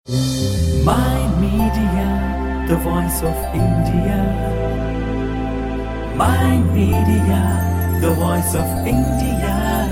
My Media, the voice of India. My Media, the voice of India.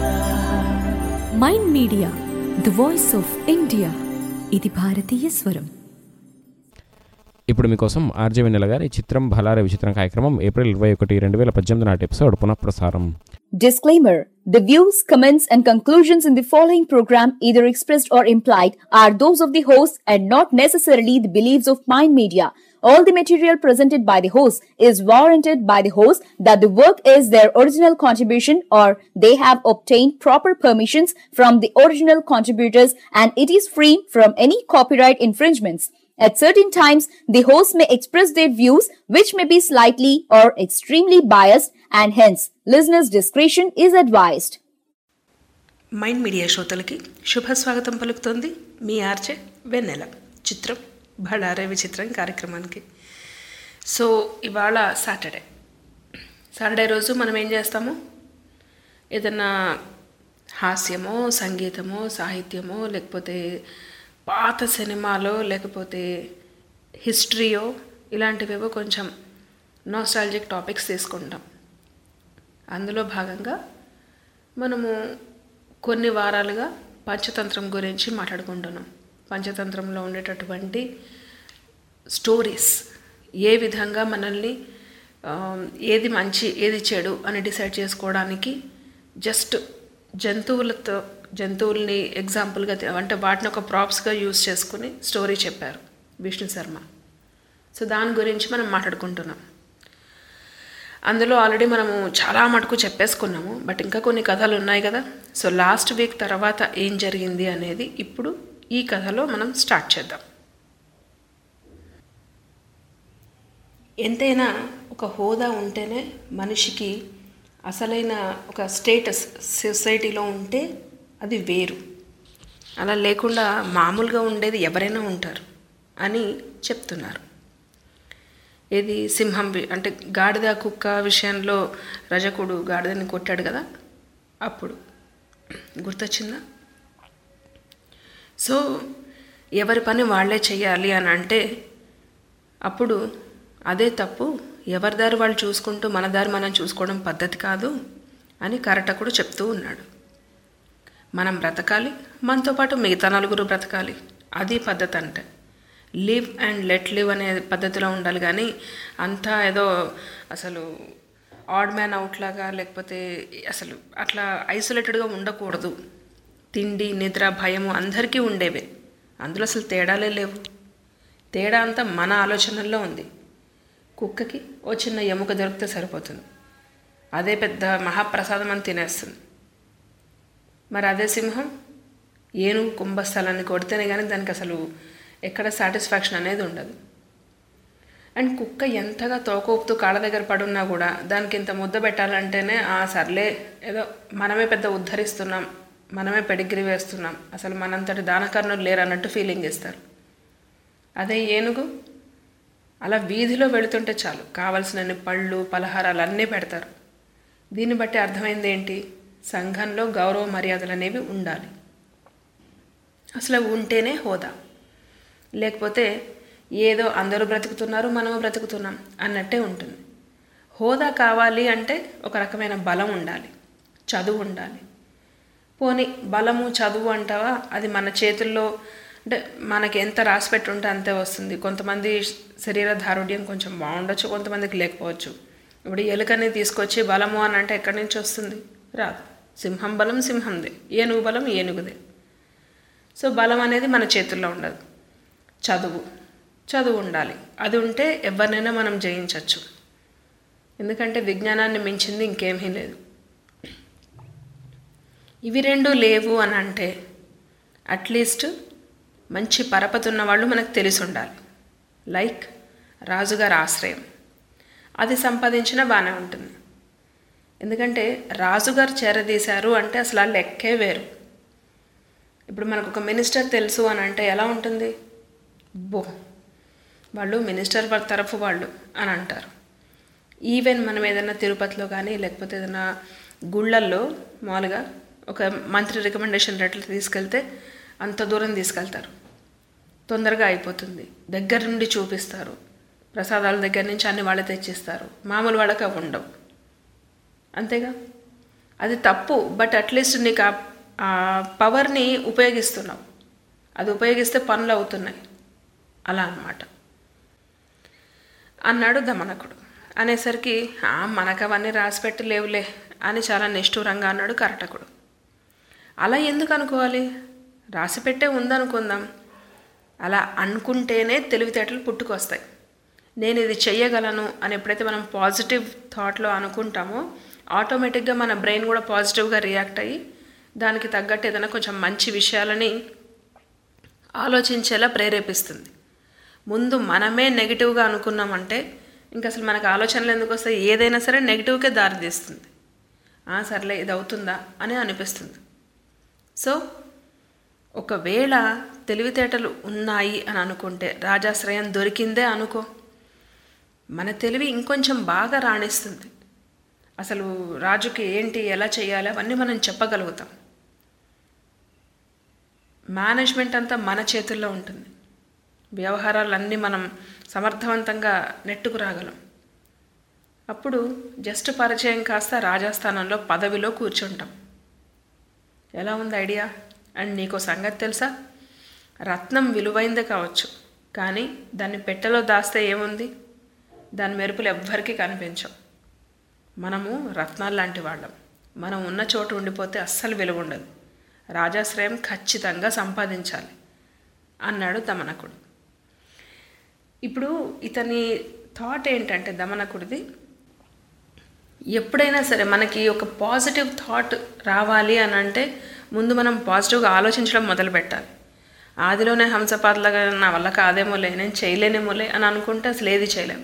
Mind Media the voice of India ఇది భారతీయ స్వరం ఇప్పుడు మీకోసం RJ వెన్నెల గారి చిత్రం భలారే విచిత్రం కార్యక్రమం ఏప్రిల్ ఇరవై ఒకటి రెండు వేల పద్దెనిమిది నాటి ఎపిసోడ్ పునఃప్రసారం Disclaimer The views, comments, and conclusions in the following program, either expressed or implied, are those of the host and not necessarily the beliefs of Mind Media. All the material presented by the host is warranted by the host that the work is their original contribution or they have obtained proper permissions from the original contributors and it is free from any copyright infringements. At certain times, the host may express their views which may be slightly or extremely biased and hence listeners' discretion is advised. Mind Media శ్రోతలకి శుభ స్వాగతం పలుకుతోంది మీ RJ వెన్నెల చిత్రం బళారే విచిత్రం కార్యక్రమానికి so ఇవాళ Saturday Saturday రోజు మనం ఏం చేస్తాము ఏదన్నా హాస్యమో సంగీతమో సాహిత్యమో లేకపోతే పాత సినిమాలో లేకపోతే హిస్టరీయో ఇలాంటివేవో కొంచెం నోస్టాలజిక్ టాపిక్స్ తీసుకుంటాం అందులో భాగంగా మనము కొన్ని వారాలుగా పంచతంత్రం గురించి మాట్లాడుకుంటున్నాం పంచతంత్రంలో ఉండేటటువంటి స్టోరీస్ ఏ విధంగా మనల్ని ఆ, ఏది మంచి ఏది చెడు అని డిసైడ్ చేసుకోవడానికి జస్ట్ జంతువులతో జంతువుల్ని ఎగ్జాంపుల్గా తే- అంటే వాటిని ఒక ప్రాప్స్గా యూజ్ చేసుకుని స్టోరీ చెప్పారు విష్ణు శర్మ సో దాని గురించి మనం మాట్లాడుకుంటున్నాం అందులో ఆల్రెడీ మనము చాలా మటుకు చెప్పేసుకున్నాము బట్ ఇంకా కొన్ని కథలు ఉన్నాయి కదా సో లాస్ట్ వీక్ తర్వాత ఏం జరిగింది అనేది ఇప్పుడు ఈ కథలో మనం స్టార్ట్ చేద్దాం ఎంతైనా ఒక హోదా ఉంటేనే మనిషికి అసలైన ఒక స్టేటస్ సొసైటీలో ఉంటే అది వేరు అలా లేకుండా మామూలుగా ఉండేది ఎవరైనా ఉంటారు అని చెప్తున్నారు ఏది సింహం వి- అంటే గాడిద కుక్క విషయంలో రజకుడు గాడిదని కొట్టాడు కదా అప్పుడు గుర్తొచ్చిందా సో ఎవరి పని వాళ్ళే చేయాలి అని అంటే అప్పుడు అదే తప్పు ఎవరి దారి వాళ్ళు చూసుకుంటూ మన దారి మనం చూసుకోవడం పద్ధతి కాదు అని కరటకుడు చెప్తూ ఉన్నాడు మనం బ్రతకాలి మనతో పాటు మిగతా నలుగురు బ్రతకాలి అది పద్ధతి అంటే లివ్ అండ్ లెట్ లివ్ అనే పద్ధతిలో ఉండాలి కానీ అంతా ఏదో అసలు ఆడ్ మ్యాన్ అవుట్ లాగా లేకపోతే అసలు అట్లా ఐసోలేటెడ్గా ఉండకూడదు తిండి నిద్ర భయము అందరికీ ఉండేవే అందులో అసలు తేడాలే లేవు తేడా అంతా మన ఆలోచనల్లో ఉంది కుక్కకి ఓ చిన్న ఎముక దొరికితే సరిపోతుంది అదే పెద్ద మహాప్రసాదం అని తినేస్తుంది మరి అదే సింహం ఏనుగు కుంభస్థలాన్ని కొడితేనే కానీ దానికి అసలు ఎక్కడ సాటిస్ఫాక్షన్ అనేది ఉండదు అండ్ కుక్క ఎంతగా తోకోపుతూ కాళ్ళ దగ్గర పడున్నా కూడా దానికి ఇంత ముద్ద పెట్టాలంటేనే ఆ సర్లే ఏదో మనమే పెద్ద ఉద్ధరిస్తున్నాం మనమే పెడిగ్రీ వేస్తున్నాం అసలు మనంతటి దానకర్ణులు లేరు అన్నట్టు ఫీలింగ్ ఇస్తారు అదే ఏనుగు అలా వీధిలో వెళుతుంటే చాలు కావలసినన్ని పళ్ళు పలహారాలు అన్నీ పెడతారు దీన్ని బట్టి అర్థమైంది ఏంటి సంఘంలో గౌరవ మర్యాదలు అనేవి ఉండాలి అసలు అవి ఉంటేనే హోదా లేకపోతే ఏదో అందరూ బ్రతుకుతున్నారు మనము బ్రతుకుతున్నాం అన్నట్టే ఉంటుంది హోదా కావాలి అంటే ఒక రకమైన బలం ఉండాలి చదువు ఉండాలి పోనీ బలము చదువు అంటావా అది మన చేతుల్లో అంటే మనకి ఎంత రాసి పెట్టుంటే అంతే వస్తుంది కొంతమంది శరీర దారుఢ్యం కొంచెం బాగుండొచ్చు కొంతమందికి లేకపోవచ్చు ఇప్పుడు ఎలుకని తీసుకొచ్చి బలము అని అంటే ఎక్కడి నుంచి వస్తుంది రాదు సింహం బలం సింహందే ఏనుగు బలం ఏనుగుదే సో బలం అనేది మన చేతుల్లో ఉండదు చదువు చదువు ఉండాలి అది ఉంటే ఎవరినైనా మనం జయించవచ్చు ఎందుకంటే విజ్ఞానాన్ని మించింది ఇంకేమీ లేదు ఇవి రెండు లేవు అని అంటే అట్లీస్ట్ మంచి పరపతి ఉన్న వాళ్ళు మనకు తెలిసి ఉండాలి లైక్ రాజుగారి ఆశ్రయం అది సంపాదించిన బాగానే ఉంటుంది ఎందుకంటే రాజుగారు చేరదీశారు అంటే అసలు ఆ లెక్కే వేరు ఇప్పుడు మనకు ఒక మినిస్టర్ తెలుసు అని అంటే ఎలా ఉంటుంది బో వాళ్ళు మినిస్టర్ వాళ్ళ తరఫు వాళ్ళు అని అంటారు ఈవెన్ మనం ఏదైనా తిరుపతిలో కానీ లేకపోతే ఏదైనా గుళ్ళల్లో మామూలుగా ఒక మంత్రి రికమెండేషన్ లెటర్ తీసుకెళ్తే అంత దూరం తీసుకెళ్తారు తొందరగా అయిపోతుంది దగ్గర నుండి చూపిస్తారు ప్రసాదాల దగ్గర నుంచి అన్ని వాళ్ళే తెచ్చిస్తారు మామూలు వాళ్ళకి అవి ఉండవు అంతేగా అది తప్పు బట్ అట్లీస్ట్ నీకు ఆ- ఆ పవర్ని ఉపయోగిస్తున్నావు అది ఉపయోగిస్తే పనులు అవుతున్నాయి అలా అన్నమాట అన్నాడు దమనకుడు అనేసరికి "ఆ, మనకు అవన్నీ రాసిపెట్టి లేవులే అని చాలా నిష్ఠూరంగా అన్నాడు కరటకుడు అలా ఎందుకు అనుకోవాలి రాసిపెట్టే ఉందనుకుందాం అలా అనుకుంటేనే తెలివితేటలు పుట్టుకొస్తాయి నేను ఇది చెయ్యగలను అని ఎప్పుడైతే మనం పాజిటివ్ థాట్లో అనుకుంటామో ఆటోమేటిక్గా మన బ్రెయిన్ కూడా పాజిటివ్గా రియాక్ట్ అయ్యి దానికి తగ్గట్టు ఏదైనా కొంచెం మంచి విషయాలని ఆలోచించేలా ప్రేరేపిస్తుంది ముందు మనమే నెగిటివ్గా అనుకున్నామంటే ఇంకా అసలు మనకు ఆలోచనలు ఎందుకు వస్తాయి ఏదైనా సరే నెగిటివ్కే దారితీస్తుంది "ఆ, సర్లే ఇది అవుతుందా అని అనిపిస్తుంది సో ఒకవేళ తెలివితేటలు ఉన్నాయి అని అనుకుంటే రాజాశ్రయం దొరికిందే అనుకో మన తెలివి ఇంకొంచెం బాగా రాణిస్తుంది అసలు రాజుకి ఏంటి ఎలా చేయాలి అవన్నీ మనం చెప్పగలుగుతాం మేనేజ్మెంట్ అంతా మన చేతుల్లో ఉంటుంది వ్యవహారాలన్నీ మనం సమర్థవంతంగా నెట్టుకు రాగలం అప్పుడు జస్ట్ పరిచయం కాస్త రాజస్థానంలో పదవిలో కూర్చుంటాం ఎలా ఉంది ఐడియా అండ్ నీకో సంగతి తెలుసా రత్నం విలువైందే కావచ్చు కానీ దాన్ని పెట్టెలో దాస్తే ఏముంది దాని మెరుపులు ఎవ్వరికీ కనిపించవు మనము రత్నాలు లాంటి వాళ్ళం మనం ఉన్న చోటు ఉండిపోతే అస్సలు విలువ ఉండదు రాజాశ్రయం ఖచ్చితంగా సంపాదించాలి అన్నాడు దమనకుడు ఇప్పుడు ఇతని థాట్ ఏంటంటే దమనకుడిది ఎప్పుడైనా సరే మనకి ఒక పాజిటివ్ థాట్ రావాలి అని అంటే ముందు మనం పాజిటివ్గా ఆలోచించడం మొదలు పెట్టాలి ఆదిలోనే హంసపాతలాగా నా వల్ల కాదేమోలే నేను చేయలేనేమోలే అని అనుకుంటే అసలు ఏది చేయలేం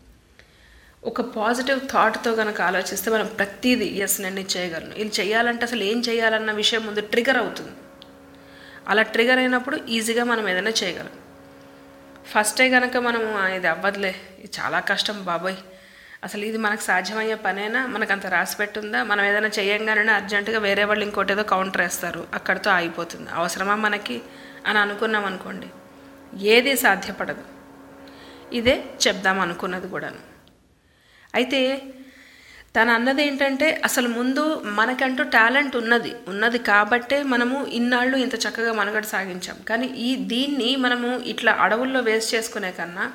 ఒక పాజిటివ్ థాట్తో కనుక ఆలోచిస్తే మనం ప్రతిదీ ఎస్ నేను ఇది చేయగలను ఇది చేయాలంటే అసలు ఏం చేయాలన్న విషయం ముందు ట్రిగర్ అవుతుంది అలా ట్రిగర్ అయినప్పుడు ఈజీగా మనం ఏదైనా చేయగలం ఫస్టే కనుక మనము "ఆ, ఇది అవ్వదులే ఇది చాలా కష్టం బాబోయ్ అసలు ఇది మనకు సాధ్యమయ్యే పనేనా మనకు అంత రాసి పెట్టుందా మనం ఏదైనా చేయంగానే అర్జెంటుగా వేరే వాళ్ళు ఇంకోటి ఏదో కౌంటర్ వేస్తారు అక్కడితో ఆగిపోతుంది అవసరమా మనకి అని అనుకున్నాం అనుకోండి ఏది సాధ్యపడదు ఇదే చెప్దాం అనుకున్నది కూడాను అయితే తను అన్నది ఏంటంటే అసలు ముందు మనకంటూ టాలెంట్ ఉన్నది ఉన్నది కాబట్టే మనము ఇన్నాళ్ళు ఇంత చక్కగా మనుగడ సాగించాం కానీ ఈ దీన్ని మనము ఇట్లా అడవుల్లో వేస్ట్ చేసుకునే కన్నా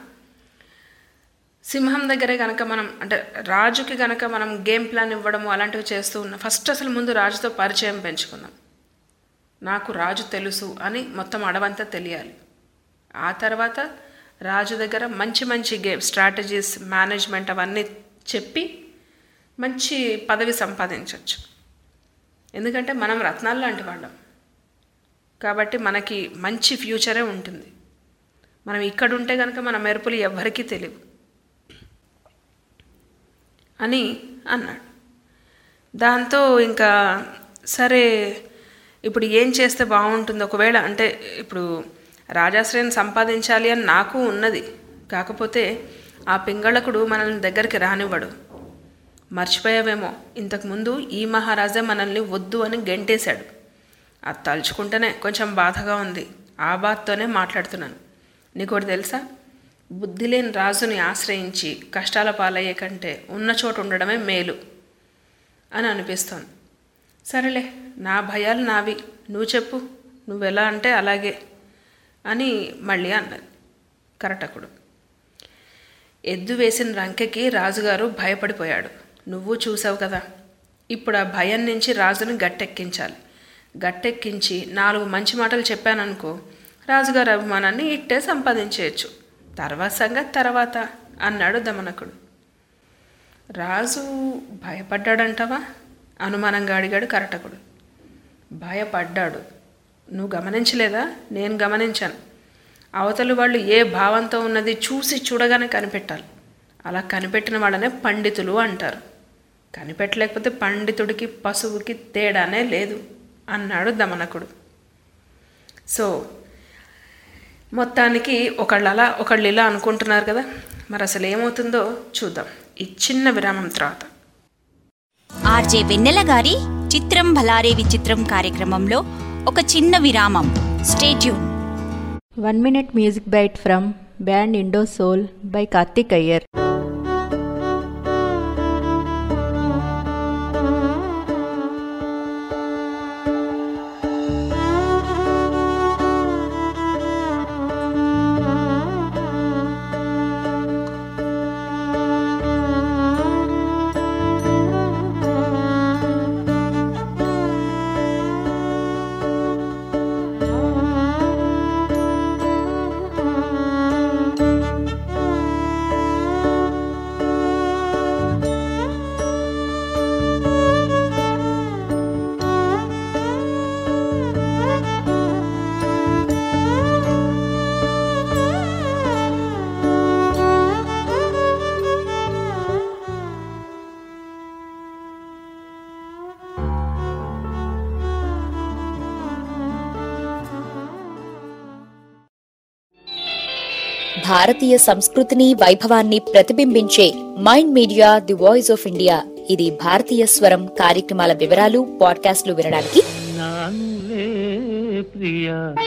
సింహం దగ్గరే కనుక మనం అంటే రాజుకి కనుక మనం గేమ్ ప్లాన్ ఇవ్వడము అలాంటివి చేస్తూ ఉన్నాం ఫస్ట్ అసలు ముందు రాజుతో పరిచయం పెంచుకుందాం నాకు రాజు తెలుసు అని మొత్తం అడవంతా తెలియాలి ఆ తర్వాత రాజు దగ్గర మంచి మంచి గేమ్ స్ట్రాటజీస్ మేనేజ్మెంట్ అవన్నీ చెప్పి మంచి పదవి సంపాదించవచ్చు ఎందుకంటే మనం రత్నాలు లాంటి వాళ్ళం కాబట్టి మనకి మంచి ఫ్యూచరే ఉంటుంది మనం ఇక్కడ ఉంటే కనుక మన మెరుపులు ఎవ్వరికీ తెలియవు అని అన్నాడు దాంతో ఇంకా సరే ఇప్పుడు ఏం చేస్తే బాగుంటుంది ఒకవేళ అంటే ఇప్పుడు రాజాశ్రయం సంపాదించాలి అని నాకు ఉన్నది కాకపోతే ఆ పింగళకుడు మనల్ని దగ్గరికి రానివ్వడు మర్చిపోయావేమో ఇంతకుముందు ఈ మహారాజే మనల్ని వద్దు అని గెంటేశాడు అది తలుచుకుంటేనే కొంచెం బాధగా ఉంది ఆ బాధతోనే మాట్లాడుతున్నాను నీకోటి తెలుసా బుద్ధి లేని రాజుని ఆశ్రయించి కష్టాల పాలయ్యే కంటే ఉన్న చోట ఉండడమే మేలు అని అనిపిస్తోంది సరేలే నా భయాలు నావి నువ్వు చెప్పు నువ్వెలా అంటే అలాగే అని మళ్ళీ అన్నది కరటకుడు ఎద్దు వేసిన రంకెకి రాజుగారు భయపడిపోయాడు నువ్వు చూసావు కదా ఇప్పుడు ఆ భయం నుంచి రాజుని గట్టెక్కించాలి గట్టెక్కించి నాలుగు మంచి మాటలు చెప్పాననుకో రాజుగారి అభిమానాన్ని ఇట్టే సంపాదించేయచ్చు తర్వాత సంగతి తర్వాత అన్నాడు దమనకుడు రాజు భయపడ్డాడంటావా అనుమానంగా అడిగాడు కరటకుడు భయపడ్డాడు నువ్వు గమనించలేదా నేను గమనించాను అవతలి వాళ్ళు ఏ భావంతో ఉన్నది చూసి చూడగానే కనిపెట్టాలి అలా కనిపెట్టిన వాళ్ళనే పండితులు అంటారు కనిపెట్టలేకపోతే పండితుడికి పశువుకి తేడానే లేదు అన్నాడు దమనకుడు సో మొత్తానికి ఒకళ్ళు అలా ఒకళ్ళు ఇలా అనుకుంటున్నారు కదా మరి అసలు ఏమవుతుందో చూద్దాం ఈ చిన్న విరామం తర్వాత ఆర్జే వెన్నెల గారి చిత్రం భలారే విచిత్రం కార్యక్రమంలో ఒక చిన్న విరామం stay tuned One minute music bite from band Indo Soul by Karthik Iyer. భారతీయ సంస్కృతిని వైభవాన్ని ప్రతిబింబించే Mind media the voice of India ఇది భారతీయ స్వరం కార్యక్రమాల వివరాలు పాడ్కాస్ట్లు వినడానికి నానులే ప్రియ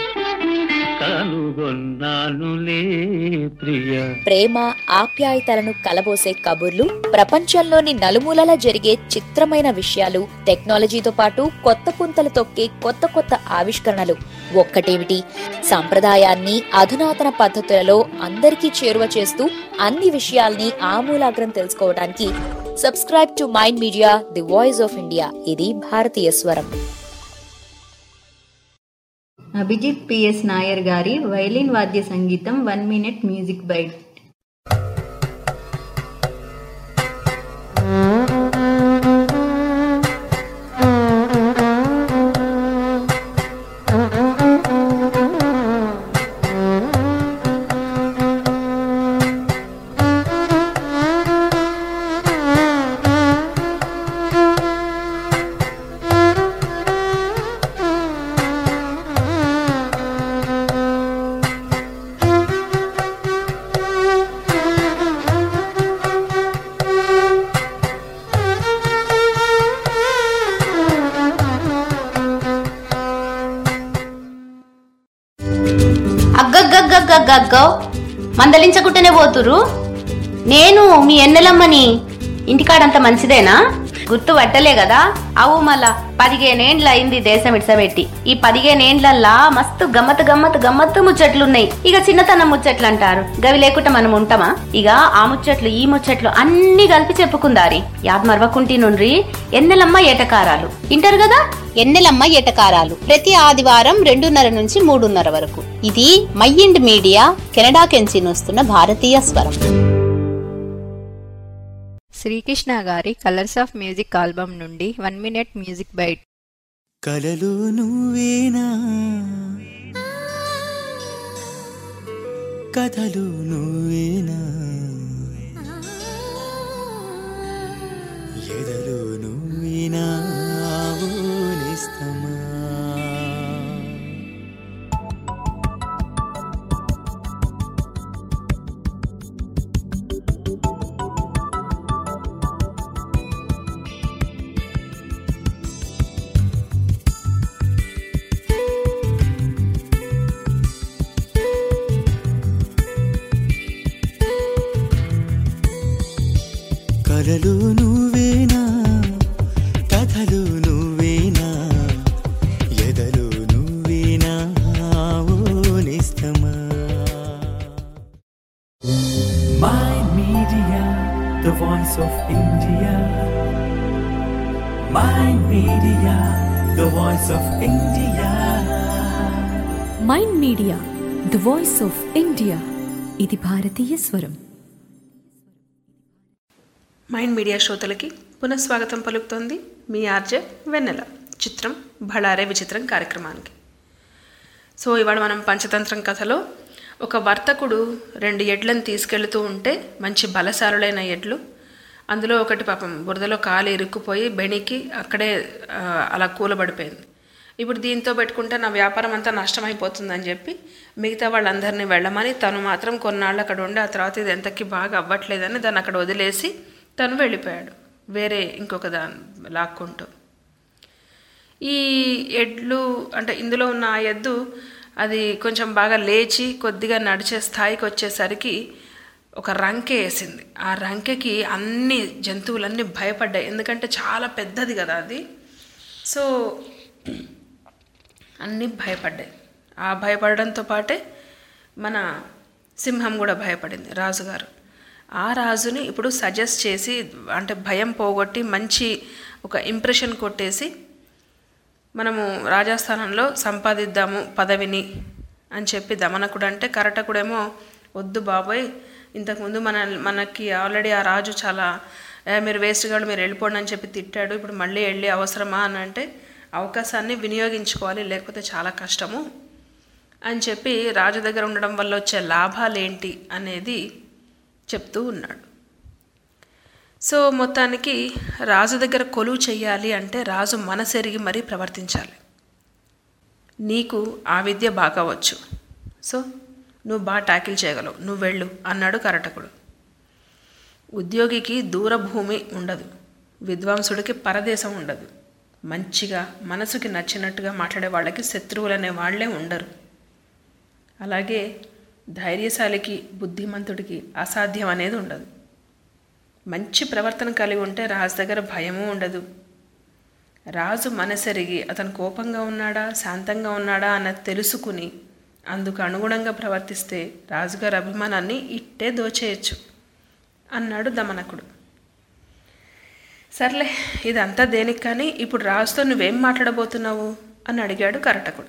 కనుగొన్నానులే ప్రియ ప్రేమ ఆప్యాయతలను కలబోసే కబుర్లు ప్రపంచంలోని నలుమూలల జరిగే చిత్రమైన విషయాలు టెక్నాలజీతో పాటు కొత్త పుంతలు తొక్కే కొత్త కొత్త ఆవిష్కరణలు ఒక్కటేమిటి సంప్రదాయాన్ని అధునాతన పద్ధతులలో అందరికీ చేరువ చేస్తూ అన్ని విషయాల్ని ఆమూలాగ్రం తెలుసుకోవడానికి subscribe to mind media the voice of India ఇది భారతీయ స్వరం అభిజిత్ పిఎస్ నాయర్ గారి వైలిన్ వాద్య సంగీతం వన్ మినిట్ మ్యూజిక్ బైట్ అగ్గగ్గగ్గగ్గగ్గో మందలించకుంటేనే పోతురు నేను మీ ఎన్నెలమ్మని ఇంటికాడంత మంచిదేనా గుర్తు పట్టలే కదా అవు మళ్ళా పదిహేనేండ్ల అయింది దేశం ఇడ్సబెట్టి ఈ పదిహేనేండ్లల్లా మస్తు గమ్మత్ గమ్మత్ గమ్మత్తు ముచ్చట్లున్నాయి ఇక చిన్నతనం ముచ్చట్లు అంటారు గవి లేకుండా మనం ఉంటామా ఇక ఆ ముచ్చట్లు ఈ ముచ్చట్లు అన్ని కలిపి చెప్పుకుందారి యాద్ మరవకుంటి నుండ్రి ఎన్నెలమ్మ ఏటకారాలు ఇంటారు కదా ఎన్నెలమ్మ ఏటకారాలు ప్రతి ఆదివారం రెండున్నర నుంచి మూడున్నర వరకు ఇది మైండ్ మీడియా కెనడా కెంచి వస్తున్న భారతీయ స్వరం శ్రీకృష్ణ గారి కలర్స్ ఆఫ్ మ్యూజిక్ ఆల్బమ్ నుండి వన్ మినిట్ మ్యూజిక్ బైట్ కలలు నువ్వేనా కథలు నువ్వేనా ఎదలు నువ్వేనా ఆవులిస్తమా కలలు నువ్వేనా కథలు నువ్వేనా ఎదలు నువ్వేనా ఓనిస్తమా Mind Media, the voice of India. Mind Media, the voice of India. Mind Media the voice of India ఇది భారతీయ స్వరం మైండ్ మీడియా శ్రోతలకి పునఃస్వాగతం పలుకుతోంది మీ ఆర్జే వెన్నెల చిత్రం బళారే విచిత్రం కార్యక్రమానికి సో ఇవాళ మనం పంచతంత్రం కథలో ఒక వర్తకుడు రెండు ఎడ్లను తీసుకెళ్తూ ఉంటే మంచి బలశాలులైన ఎడ్లు అందులో ఒకటి పాపం బురదలో కాలు ఇరుక్కుపోయి బెణికి అక్కడే ఆ, అలా కూలబడిపోయింది ఇప్పుడు దీంతో పెట్టుకుంటే నా వ్యాపారం అంతా నష్టమైపోతుందని చెప్పి మిగతా వాళ్ళందరినీ వెళ్ళమని తను మాత్రం కొన్నాళ్ళు అక్కడ ఉండి ఆ తర్వాత ఇది ఎంతకి బాగా అవ్వట్లేదని దాన్ని అక్కడ వదిలేసి తను వెళ్ళిపోయాడు వేరే ఇంకొక దాన్ని లాక్కుంటూ ఈ ఎడ్లు అంటే ఇందులో ఉన్న ఆ ఎద్దు అది కొంచెం బాగా లేచి కొద్దిగా నడిచే స్థాయికి వచ్చేసరికి ఒక రంకె వేసింది ఆ రంకెకి అన్ని జంతువులన్నీ భయపడ్డాయి ఎందుకంటే చాలా పెద్దది కదా అది సో అన్నీ భయపడ్డాయి ఆ భయపడడంతో పాటే మన సింహం కూడా భయపడింది రాజుగారు ఆ రాజుని ఇప్పుడు సజెస్ట్ చేసి అంటే భయం పోగొట్టి మంచి ఒక ఇంప్రెషన్ కొట్టేసి మనము రాజస్థానంలో సంపాదిద్దాము పదవిని అని చెప్పి దమనకుడు అంటే కరటకుడేమో వద్దు బాబాయ్ ఇంతకుముందు మన మనకి ఆల్రెడీ ఆ రాజు చాలా "ఏ, మీరు వేస్ట్ గాడు మీరు వెళ్ళిపోండి అని చెప్పి తిట్టాడు ఇప్పుడు మళ్ళీ వెళ్ళి అవసరమా అని అంటే అవకాశాన్ని వినియోగించుకోవాలి లేకపోతే చాలా కష్టము అని చెప్పి రాజు దగ్గర ఉండడం వల్ల వచ్చే లాభాలు ఏంటి అనేది చెప్తూ ఉన్నాడు సో మొత్తానికి రాజు దగ్గర కొలువు చెయ్యాలి అంటే రాజు మనసెరిగి మరీ ప్రవర్తించాలి నీకు ఆ విద్య బాగా వచ్చు సో నువ్వు బాగా ట్యాకిల్ చేయగలవు నువ్వు వెళ్ళు అన్నాడు కరటకుడు ఉద్యోగికి దూరభూమి ఉండదు విద్వాంసుడికి పరదేశం ఉండదు మంచిగా మనసుకి నచ్చినట్టుగా మాట్లాడే వాళ్ళకి శత్రువులు అనే వాళ్ళే ఉండరు అలాగే ధైర్యశాలికి బుద్ధిమంతుడికి అసాధ్యం అనేది ఉండదు మంచి ప్రవర్తన కలిగి ఉంటే రాజు దగ్గర భయము ఉండదు రాజు మనసెరిగి అతను కోపంగా ఉన్నాడా శాంతంగా ఉన్నాడా అన్నది తెలుసుకుని అందుకు అనుగుణంగా ప్రవర్తిస్తే రాజుగారి అభిమానాన్ని ఇట్టే దోచేయచ్చు అన్నాడు దమనకుడు సర్లే ఇదంతా దేనికి కానీ ఇప్పుడు రాజుతో నువ్వేం మాట్లాడబోతున్నావు అని అడిగాడు కరటకుడు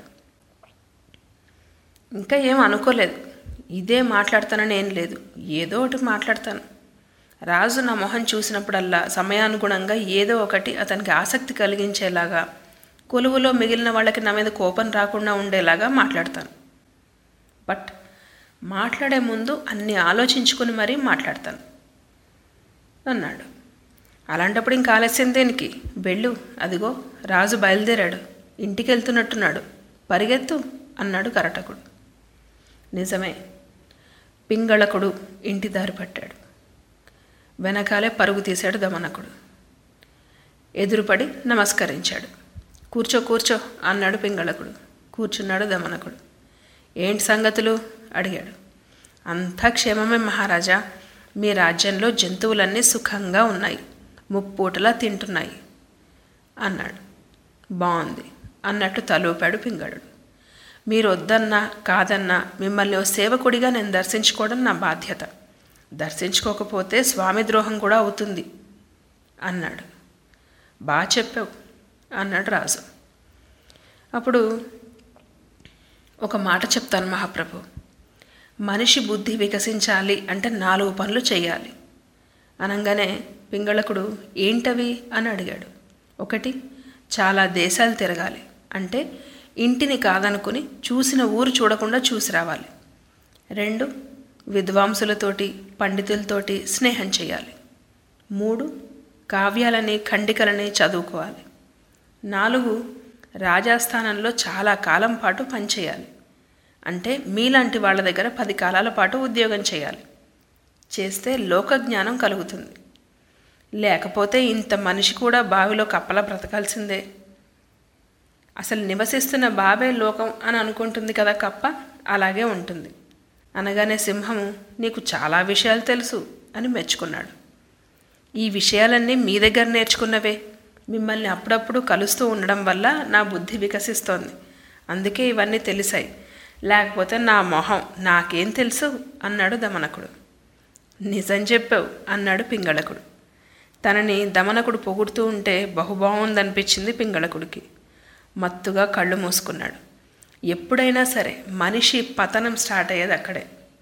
ఇంకా ఏం అనుకోలేదు ఇదే మాట్లాడతానని ఏం లేదు ఏదో ఒకటి మాట్లాడతాను రాజు నా మొహం చూసినప్పుడల్లా సమయానుగుణంగా ఏదో ఒకటి అతనికి ఆసక్తి కలిగించేలాగా కొలువులో మిగిలిన వాళ్ళకి నా మీద కోపం రాకుండా ఉండేలాగా మాట్లాడతాను బట్ మాట్లాడే ముందు అన్నీ ఆలోచించుకుని మరీ మాట్లాడతాను అన్నాడు అలాంటప్పుడు ఇంకా ఆలస్యం దేనికి వెళ్ళు అదిగో రాజు బయలుదేరాడు ఇంటికి వెళ్తున్నట్టున్నాడు పరిగెత్తు అన్నాడు కరటకుడు నిజమే పింగళకుడు ఇంటి దారి పట్టాడు వెనకాలే పరుగు తీశాడు దమనకుడు ఎదురుపడి నమస్కరించాడు కూర్చో కూర్చో అన్నాడు పింగళకుడు కూర్చున్నాడు దమనకుడు ఏంటి సంగతులు అడిగాడు అంతా క్షేమమే మహారాజా మీ రాజ్యంలో జంతువులన్నీ సుఖంగా ఉన్నాయి ముప్పూటలా తింటున్నాయి అన్నాడు బాగుంది అన్నట్టు తలూపాడు పింగళుడు మీరు వద్దన్నా కాదన్నా మిమ్మల్ని ఓ సేవకుడిగా నేను దర్శించుకోవడం నా బాధ్యత దర్శించుకోకపోతే స్వామి ద్రోహం కూడా అవుతుంది అన్నాడు బాగా చెప్పావు అన్నాడు రాజు అప్పుడు ఒక మాట చెప్తాను మహాప్రభు మనిషి బుద్ధి వికసించాలి అంటే నాలుగు పనులు చేయాలి అనగానే పింగళకుడు ఏంటవి అని అడిగాడు ఒకటి చాలా దేశాలు తిరగాలి అంటే ఇంటిని కాదనుకుని చూసిన ఊరు చూడకుండా చూసి రావాలి రెండు విద్వాంసులతోటి పండితులతోటి స్నేహం చేయాలి మూడు కావ్యాలని ఖండికలని చదువుకోవాలి నాలుగు రాజాస్థానంలో చాలా కాలం పాటు పనిచేయాలి అంటే మీలాంటి వాళ్ళ దగ్గర పది కాలాల పాటు ఉద్యోగం చేయాలి చేస్తే లోకజ్ఞానం కలుగుతుంది లేకపోతే ఇంత మనిషి కూడా బావిలో కప్పలా బ్రతకాల్సిందే అసలు నివసిస్తున్న బాబే లోకం అని అనుకుంటుంది కదా కప్ప అలాగే ఉంటుంది అనగానే సింహము నీకు చాలా విషయాలు తెలుసు అని మెచ్చుకున్నాడు ఈ విషయాలన్నీ మీ దగ్గర నేర్చుకున్నవే మిమ్మల్ని అప్పుడప్పుడు కలుస్తూ ఉండడం వల్ల నా బుద్ధి వికసిస్తోంది అందుకే ఇవన్నీ తెలిసాయి లేకపోతే నా మొహం నాకేం తెలుసు అన్నాడు దమనకుడు నిజం చెప్పావు అన్నాడు పింగళకుడు తనని దమనకుడు పొగుడుతూ ఉంటే బహుబాగుందనిపించింది పింగళకుడికి మత్తుగా కళ్ళు మూసుకున్నాడు ఎప్పుడైనా సరే మనిషి పతనం స్టార్ట్ అయ్యేది అక్కడే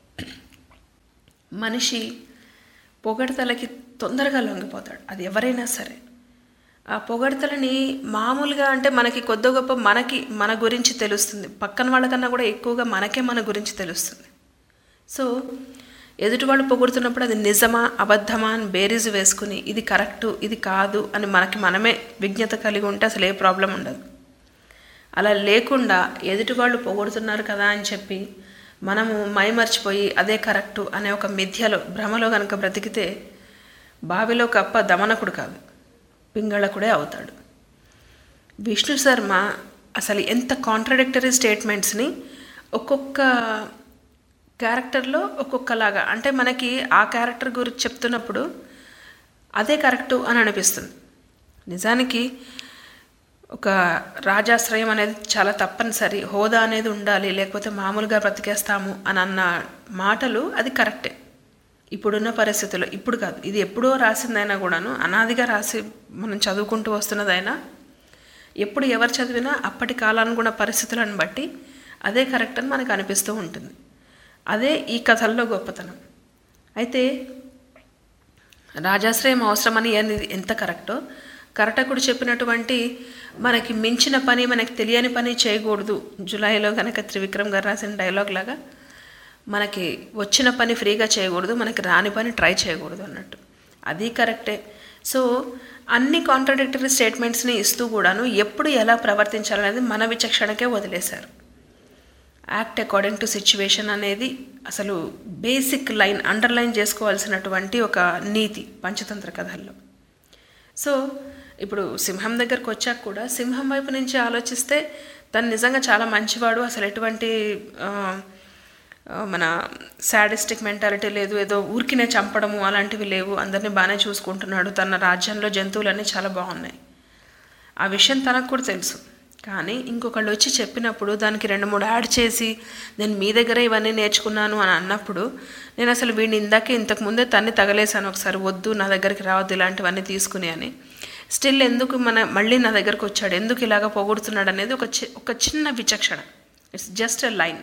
మనిషి పొగడతలకి తొందరగా లొంగిపోతాడు అది ఎవరైనా సరే ఆ పొగడతలని మామూలుగా అంటే మనకి కొద్ది గొప్ప మనకి మన గురించి తెలుస్తుంది పక్కన వాళ్ళకన్నా కూడా ఎక్కువగా మనకే మన గురించి తెలుస్తుంది సో ఎదుటి వాళ్ళు పొగుడుతున్నప్పుడు అది నిజమా అబద్ధమా అని బేరీజు వేసుకుని ఇది కరెక్టు ఇది కాదు అని మనకి మనమే విజ్ఞత కలిగి ఉంటే అసలు ఏ ప్రాబ్లం ఉండదు అలా లేకుండా ఎదుటి వాళ్ళు పొగుడుతున్నారు కదా అని చెప్పి మనము మైమర్చిపోయి అదే కరెక్టు అనే ఒక మిథ్యలో భ్రమలో కనుక బ్రతికితే బావిలో కప్ప దమనకుడు కాదు పింగళకుడే అవుతాడు విష్ణు శర్మ అసలు ఎంత కాంట్రడిక్టరీ స్టేట్మెంట్స్ని ఒక్కొక్క క్యారెక్టర్లో ఒక్కొక్కలాగా అంటే మనకి ఆ క్యారెక్టర్ గురించి చెప్తున్నప్పుడు అదే కరెక్టు అని అనిపిస్తుంది నిజానికి ఒక రాజాశ్రయం అనేది చాలా తప్పనిసరి హోదా అనేది ఉండాలి లేకపోతే మామూలుగా బ్రతికేస్తాము అని అన్న మాటలు అది కరెక్టే ఇప్పుడున్న పరిస్థితుల్లో ఇప్పుడు కాదు ఇది ఎప్పుడో రాసిందైనా కూడాను అనాదిగా రాసి మనం చదువుకుంటూ వస్తున్నదైనా ఎప్పుడు ఎవరు చదివినా అప్పటి కాలానుగుణ పరిస్థితులను బట్టి అదే కరెక్ట్ అని మనకు అనిపిస్తూ ఉంటుంది అదే ఈ కథల్లో గొప్పతనం అయితే రాజాశ్రయం అవసరమని అనేది ఎంత కరెక్టో కరటకుడు చెప్పినటువంటి మనకి మించిన పని మనకి తెలియని పని చేయకూడదు జూలైలో కనుక త్రివిక్రమ్ గారు రాసిన డైలాగ్ లాగా మనకి వచ్చిన పని ఫ్రీగా చేయకూడదు మనకి రాని పని ట్రై చేయకూడదు అన్నట్టు అది కరెక్టే సో అన్ని కాంట్రడిక్టరీ స్టేట్మెంట్స్ని ఇస్తూ కూడాను ఎప్పుడు ఎలా ప్రవర్తించాలనేది మన విచక్షణకే వదిలేశారు యాక్ట్ అకార్డింగ్ టు సిచ్యువేషన్ అనేది అసలు బేసిక్ లైన్ అండర్లైన్ చేసుకోవాల్సినటువంటి ఒక నీతి పంచతంత్ర కథల్లో సో ఇప్పుడు సింహం దగ్గరకు వచ్చాక కూడా సింహం వైపు నుంచి ఆలోచిస్తే తను నిజంగా చాలా మంచివాడు అసలు ఎటువంటి ఆ, ఆ, మన సాడిస్టిక్ మెంటాలిటీ లేదు ఏదో ఊరికినే చంపడము అలాంటివి లేవు అందరినీ బాగానే చూసుకుంటున్నాడు తన రాజ్యంలో జంతువులన్నీ చాలా బాగున్నాయి ఆ విషయం తనకు కూడా తెలుసు కానీ ఇంకొకళ్ళు వచ్చి చెప్పినప్పుడు దానికి రెండు మూడు యాడ్ చేసి నేను మీ దగ్గర ఇవన్నీ నేర్చుకున్నాను అని అన్నప్పుడు నేను అసలు వీడిని ఇందాకే ఇంతకు ముందే తన్ని తగలేశాను ఒకసారి వద్దు నా దగ్గరికి రావద్దు ఇలాంటివన్నీ తీసుకుని అని స్టిల్ ఎందుకు మన మళ్ళీ నా దగ్గరకు వచ్చాడు ఎందుకు ఇలాగ పొగుడుతున్నాడు అనేది ఒక చి ఒక చిన్న విచక్షణ ఇట్స్ జస్ట్ ఎ లైన్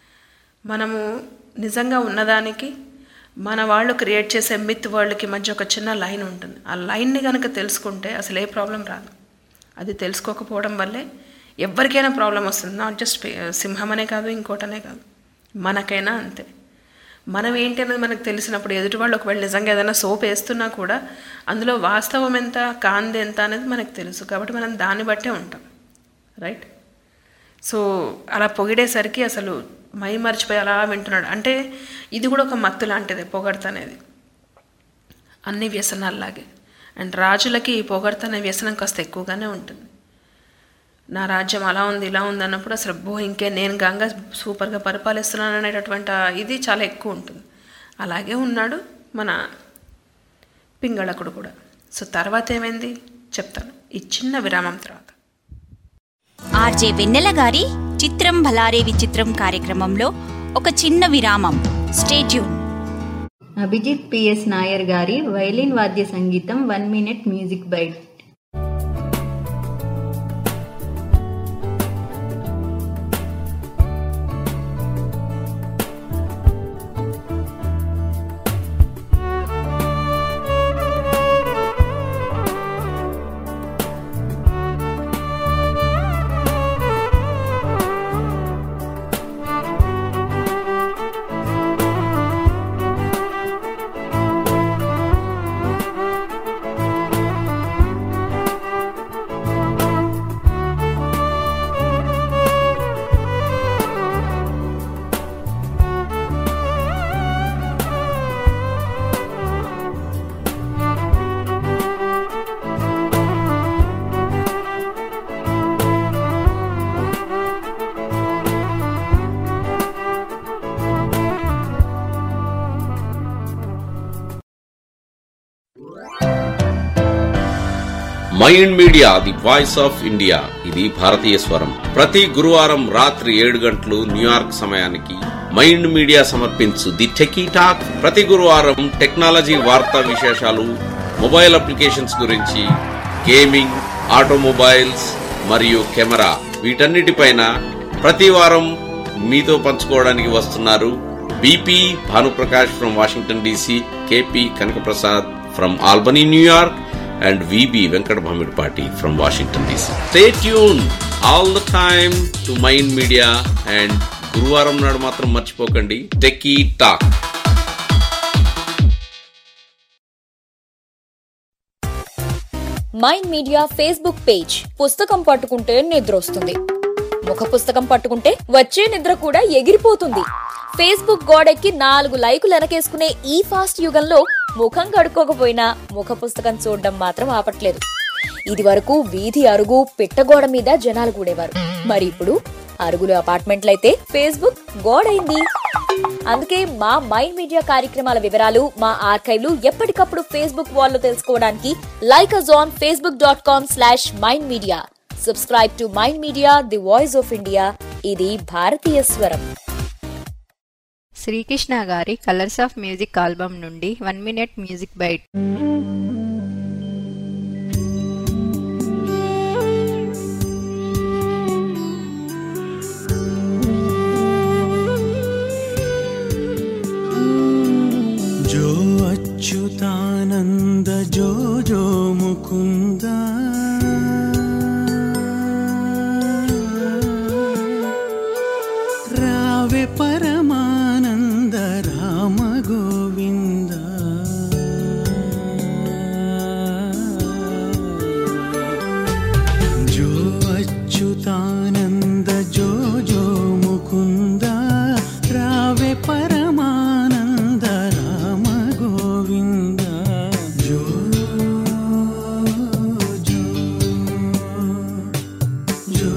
మనము నిజంగా ఉన్నదానికి మన వాళ్ళు క్రియేట్ చేసే మిత్ వాళ్ళకి మధ్య ఒక చిన్న లైన్ ఉంటుంది ఆ లైన్ని కనుక తెలుసుకుంటే అసలు ఏ ప్రాబ్లం రాదు అది తెలుసుకోకపోవడం వల్లే ఎవరికైనా ప్రాబ్లం వస్తుంది నాట్ జస్ట్ సింహం అనే కాదు ఇంకోటనే కాదు మనకైనా అంతే మనం ఏంటి అనేది మనకు తెలిసినప్పుడు ఎదుటి వాళ్ళు ఒకవేళ నిజంగా ఏదైనా సోప్ వేస్తున్నా కూడా అందులో వాస్తవం ఎంత కాంది ఎంత అనేది మనకు తెలుసు కాబట్టి మనం దాన్ని బట్టే ఉంటాం రైట్ సో అలా పొగిడేసరికి అసలు మై మర్చిపోయి అలా వింటున్నాడు అంటే ఇది కూడా ఒక మత్తు లాంటిదే పొగడత అనేది అన్ని వ్యసనాల్లాగే అండ్ రాజులకి ఈ పొగడత అనే వ్యసనం కాస్త ఎక్కువగానే ఉంటుంది నా రాజ్యం అలా ఉంది ఇలా ఉంది అన్నప్పుడు అసలు బో ఇంకే నేను గంగ సూపర్గా పరిపాలిస్తున్నాను అనేటటువంటి ఆ ఇది చాలా ఎక్కువ ఉంటుంది అలాగే ఉన్నాడు మన పింగళకుడు కూడా సో తర్వాత ఏమైంది చెప్తాను ఈ చిన్న విరామం తర్వాత ఆర్జే వెన్నెల గారి చిత్రం భలారే విచిత్రం కార్యక్రమంలో ఒక చిన్న విరామం స్టేట్యూన్ అభిజిత్ పిఎస్ నాయర్ గారి వైలిన్ వాద్య సంగీతం one minute music bite Mind media the voice of India ఇది భారతీయ స్వరం ప్రతి గురువారం రాత్రి ఏడు గంటలు న్యూయార్క్ సమయానికి మైండ్ మీడియా సమర్పించు ది టెకీ టాక్ ప్రతి గురువారం టెక్నాలజీ వార్తా విశేషాలు మొబైల్ అప్లికేషన్స్ గురించి గేమింగ్ ఆటోమొబైల్స్ మరియు కెమెరా వీటన్నిటిపైన ప్రతి వారం మీతో పంచుకోవడానికి వస్తున్నారు BP Bhanuprakash from Washington DC KP Kanakaprasad from Albany New York and VB Venkat Bhamidpati from Washington DC. Stay tuned all the time to Mind Media and గురువారం నాడు మాత్రం మర్చిపోకండి techie talk Mind Media Facebook page పుస్తకం పట్టుకుంటే నిద్ర వస్తుంది ముఖ పుస్తకం పట్టుకుంటే వచ్చే నిద్ర కూడా ఎగిరిపోతుంది ఫేస్బుక్ గోడెక్కి నాలుగు లైకులు వెనకేసుకునే ఈ ఫాస్ట్ యుగంలో ముఖం కడుక్కోకపోయినా ముఖ పుస్తకం చూడడం మాత్రం ఆపట్లేదు ఇది వరకు వీధి అరుగు పిట్టగోడ మీద జనాలు కూడేవారు మరి ఇప్పుడు అరుగులు అపార్ట్మెంట్లయితే ఫేస్బుక్ గోడైంది అందుకే మా మైండ్ మీడియా కార్యక్రమాల వివరాలు మా ఆర్కైవ్లు ఎప్పటికప్పుడు ఫేస్బుక్ వాల్లో తెలుసుకోవడానికి like us on Facebook dot com slash mind media subscribe to mind media the voice of India ఇది భారతీయ స్వరం శ్రీకృష్ణ గారి కలర్స్ ఆఫ్ మ్యూజిక్ ఆల్బమ్ నుండి వన్ మినిట్ మ్యూజిక్ బైట్ जो अच्युतानन्द जो जो मुकुन्द रावे परमानन्द राम गोविन्द जो अच्युतानन्द जो जो मुकुन्द रावे परमानन्द राम गोविन्द जो जो जो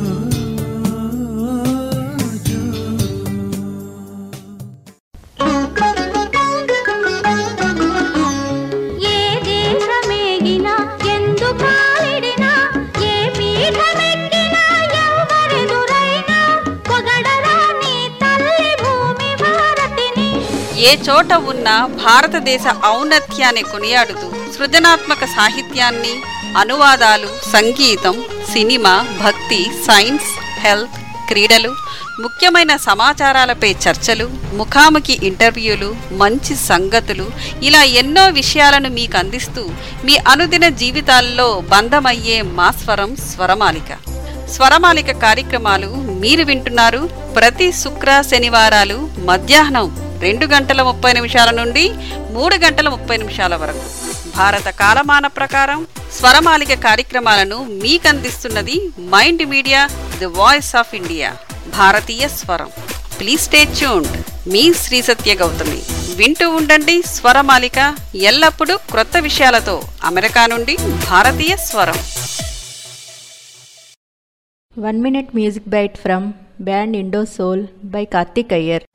ఏ దేశమేగినా ఎందు కాలిడినా ఏ పీఠమెక్కినా ఎవరెదురైనా పొగడరా నీ తల్లి భూమి భారతిని ఏ చోట ఉన్న భారతదేశ ఔన్నత్యాన్ని కొనియాడుతూ సృజనాత్మక సాహిత్యాన్ని అనువాదాలు సంగీతం సినిమా భక్తి సైన్స్ హెల్త్ క్రీడలు ముఖ్యమైన సమాచారాలపై చర్చలు ముఖాముఖి ఇంటర్వ్యూలు మంచి సంగతులు ఇలా ఎన్నో విషయాలను మీకు అందిస్తూ మీ అనుదిన జీవితాల్లో బంధమయ్యే మా స్వరం స్వరమాలిక స్వరమాలిక కార్యక్రమాలు మీరు వింటున్నారు ప్రతి శుక్ర శనివారాలు మధ్యాహ్నం రెండు గంటల ముప్పై నిమిషాల నుండి మూడు గంటల ముప్పై నిమిషాల వరకు భారత కాలమాన ప్రకారం స్వరమాలిక కార్యక్రమాలను మీకు అందిస్తున్నది Mind media the voice of India భారతీయ స్వరం ప్లీజ్ స్టే ట్యూన్డ్ మీ శ్రీ సత్య గౌతమి వింటూ ఉండండి స్వరమాలిక ఎల్లప్పుడూ క్రొత్త విషయాలతో అమెరికా నుండి భారతీయ స్వరం one minute music bite from band Indo soul by Karthik Iyer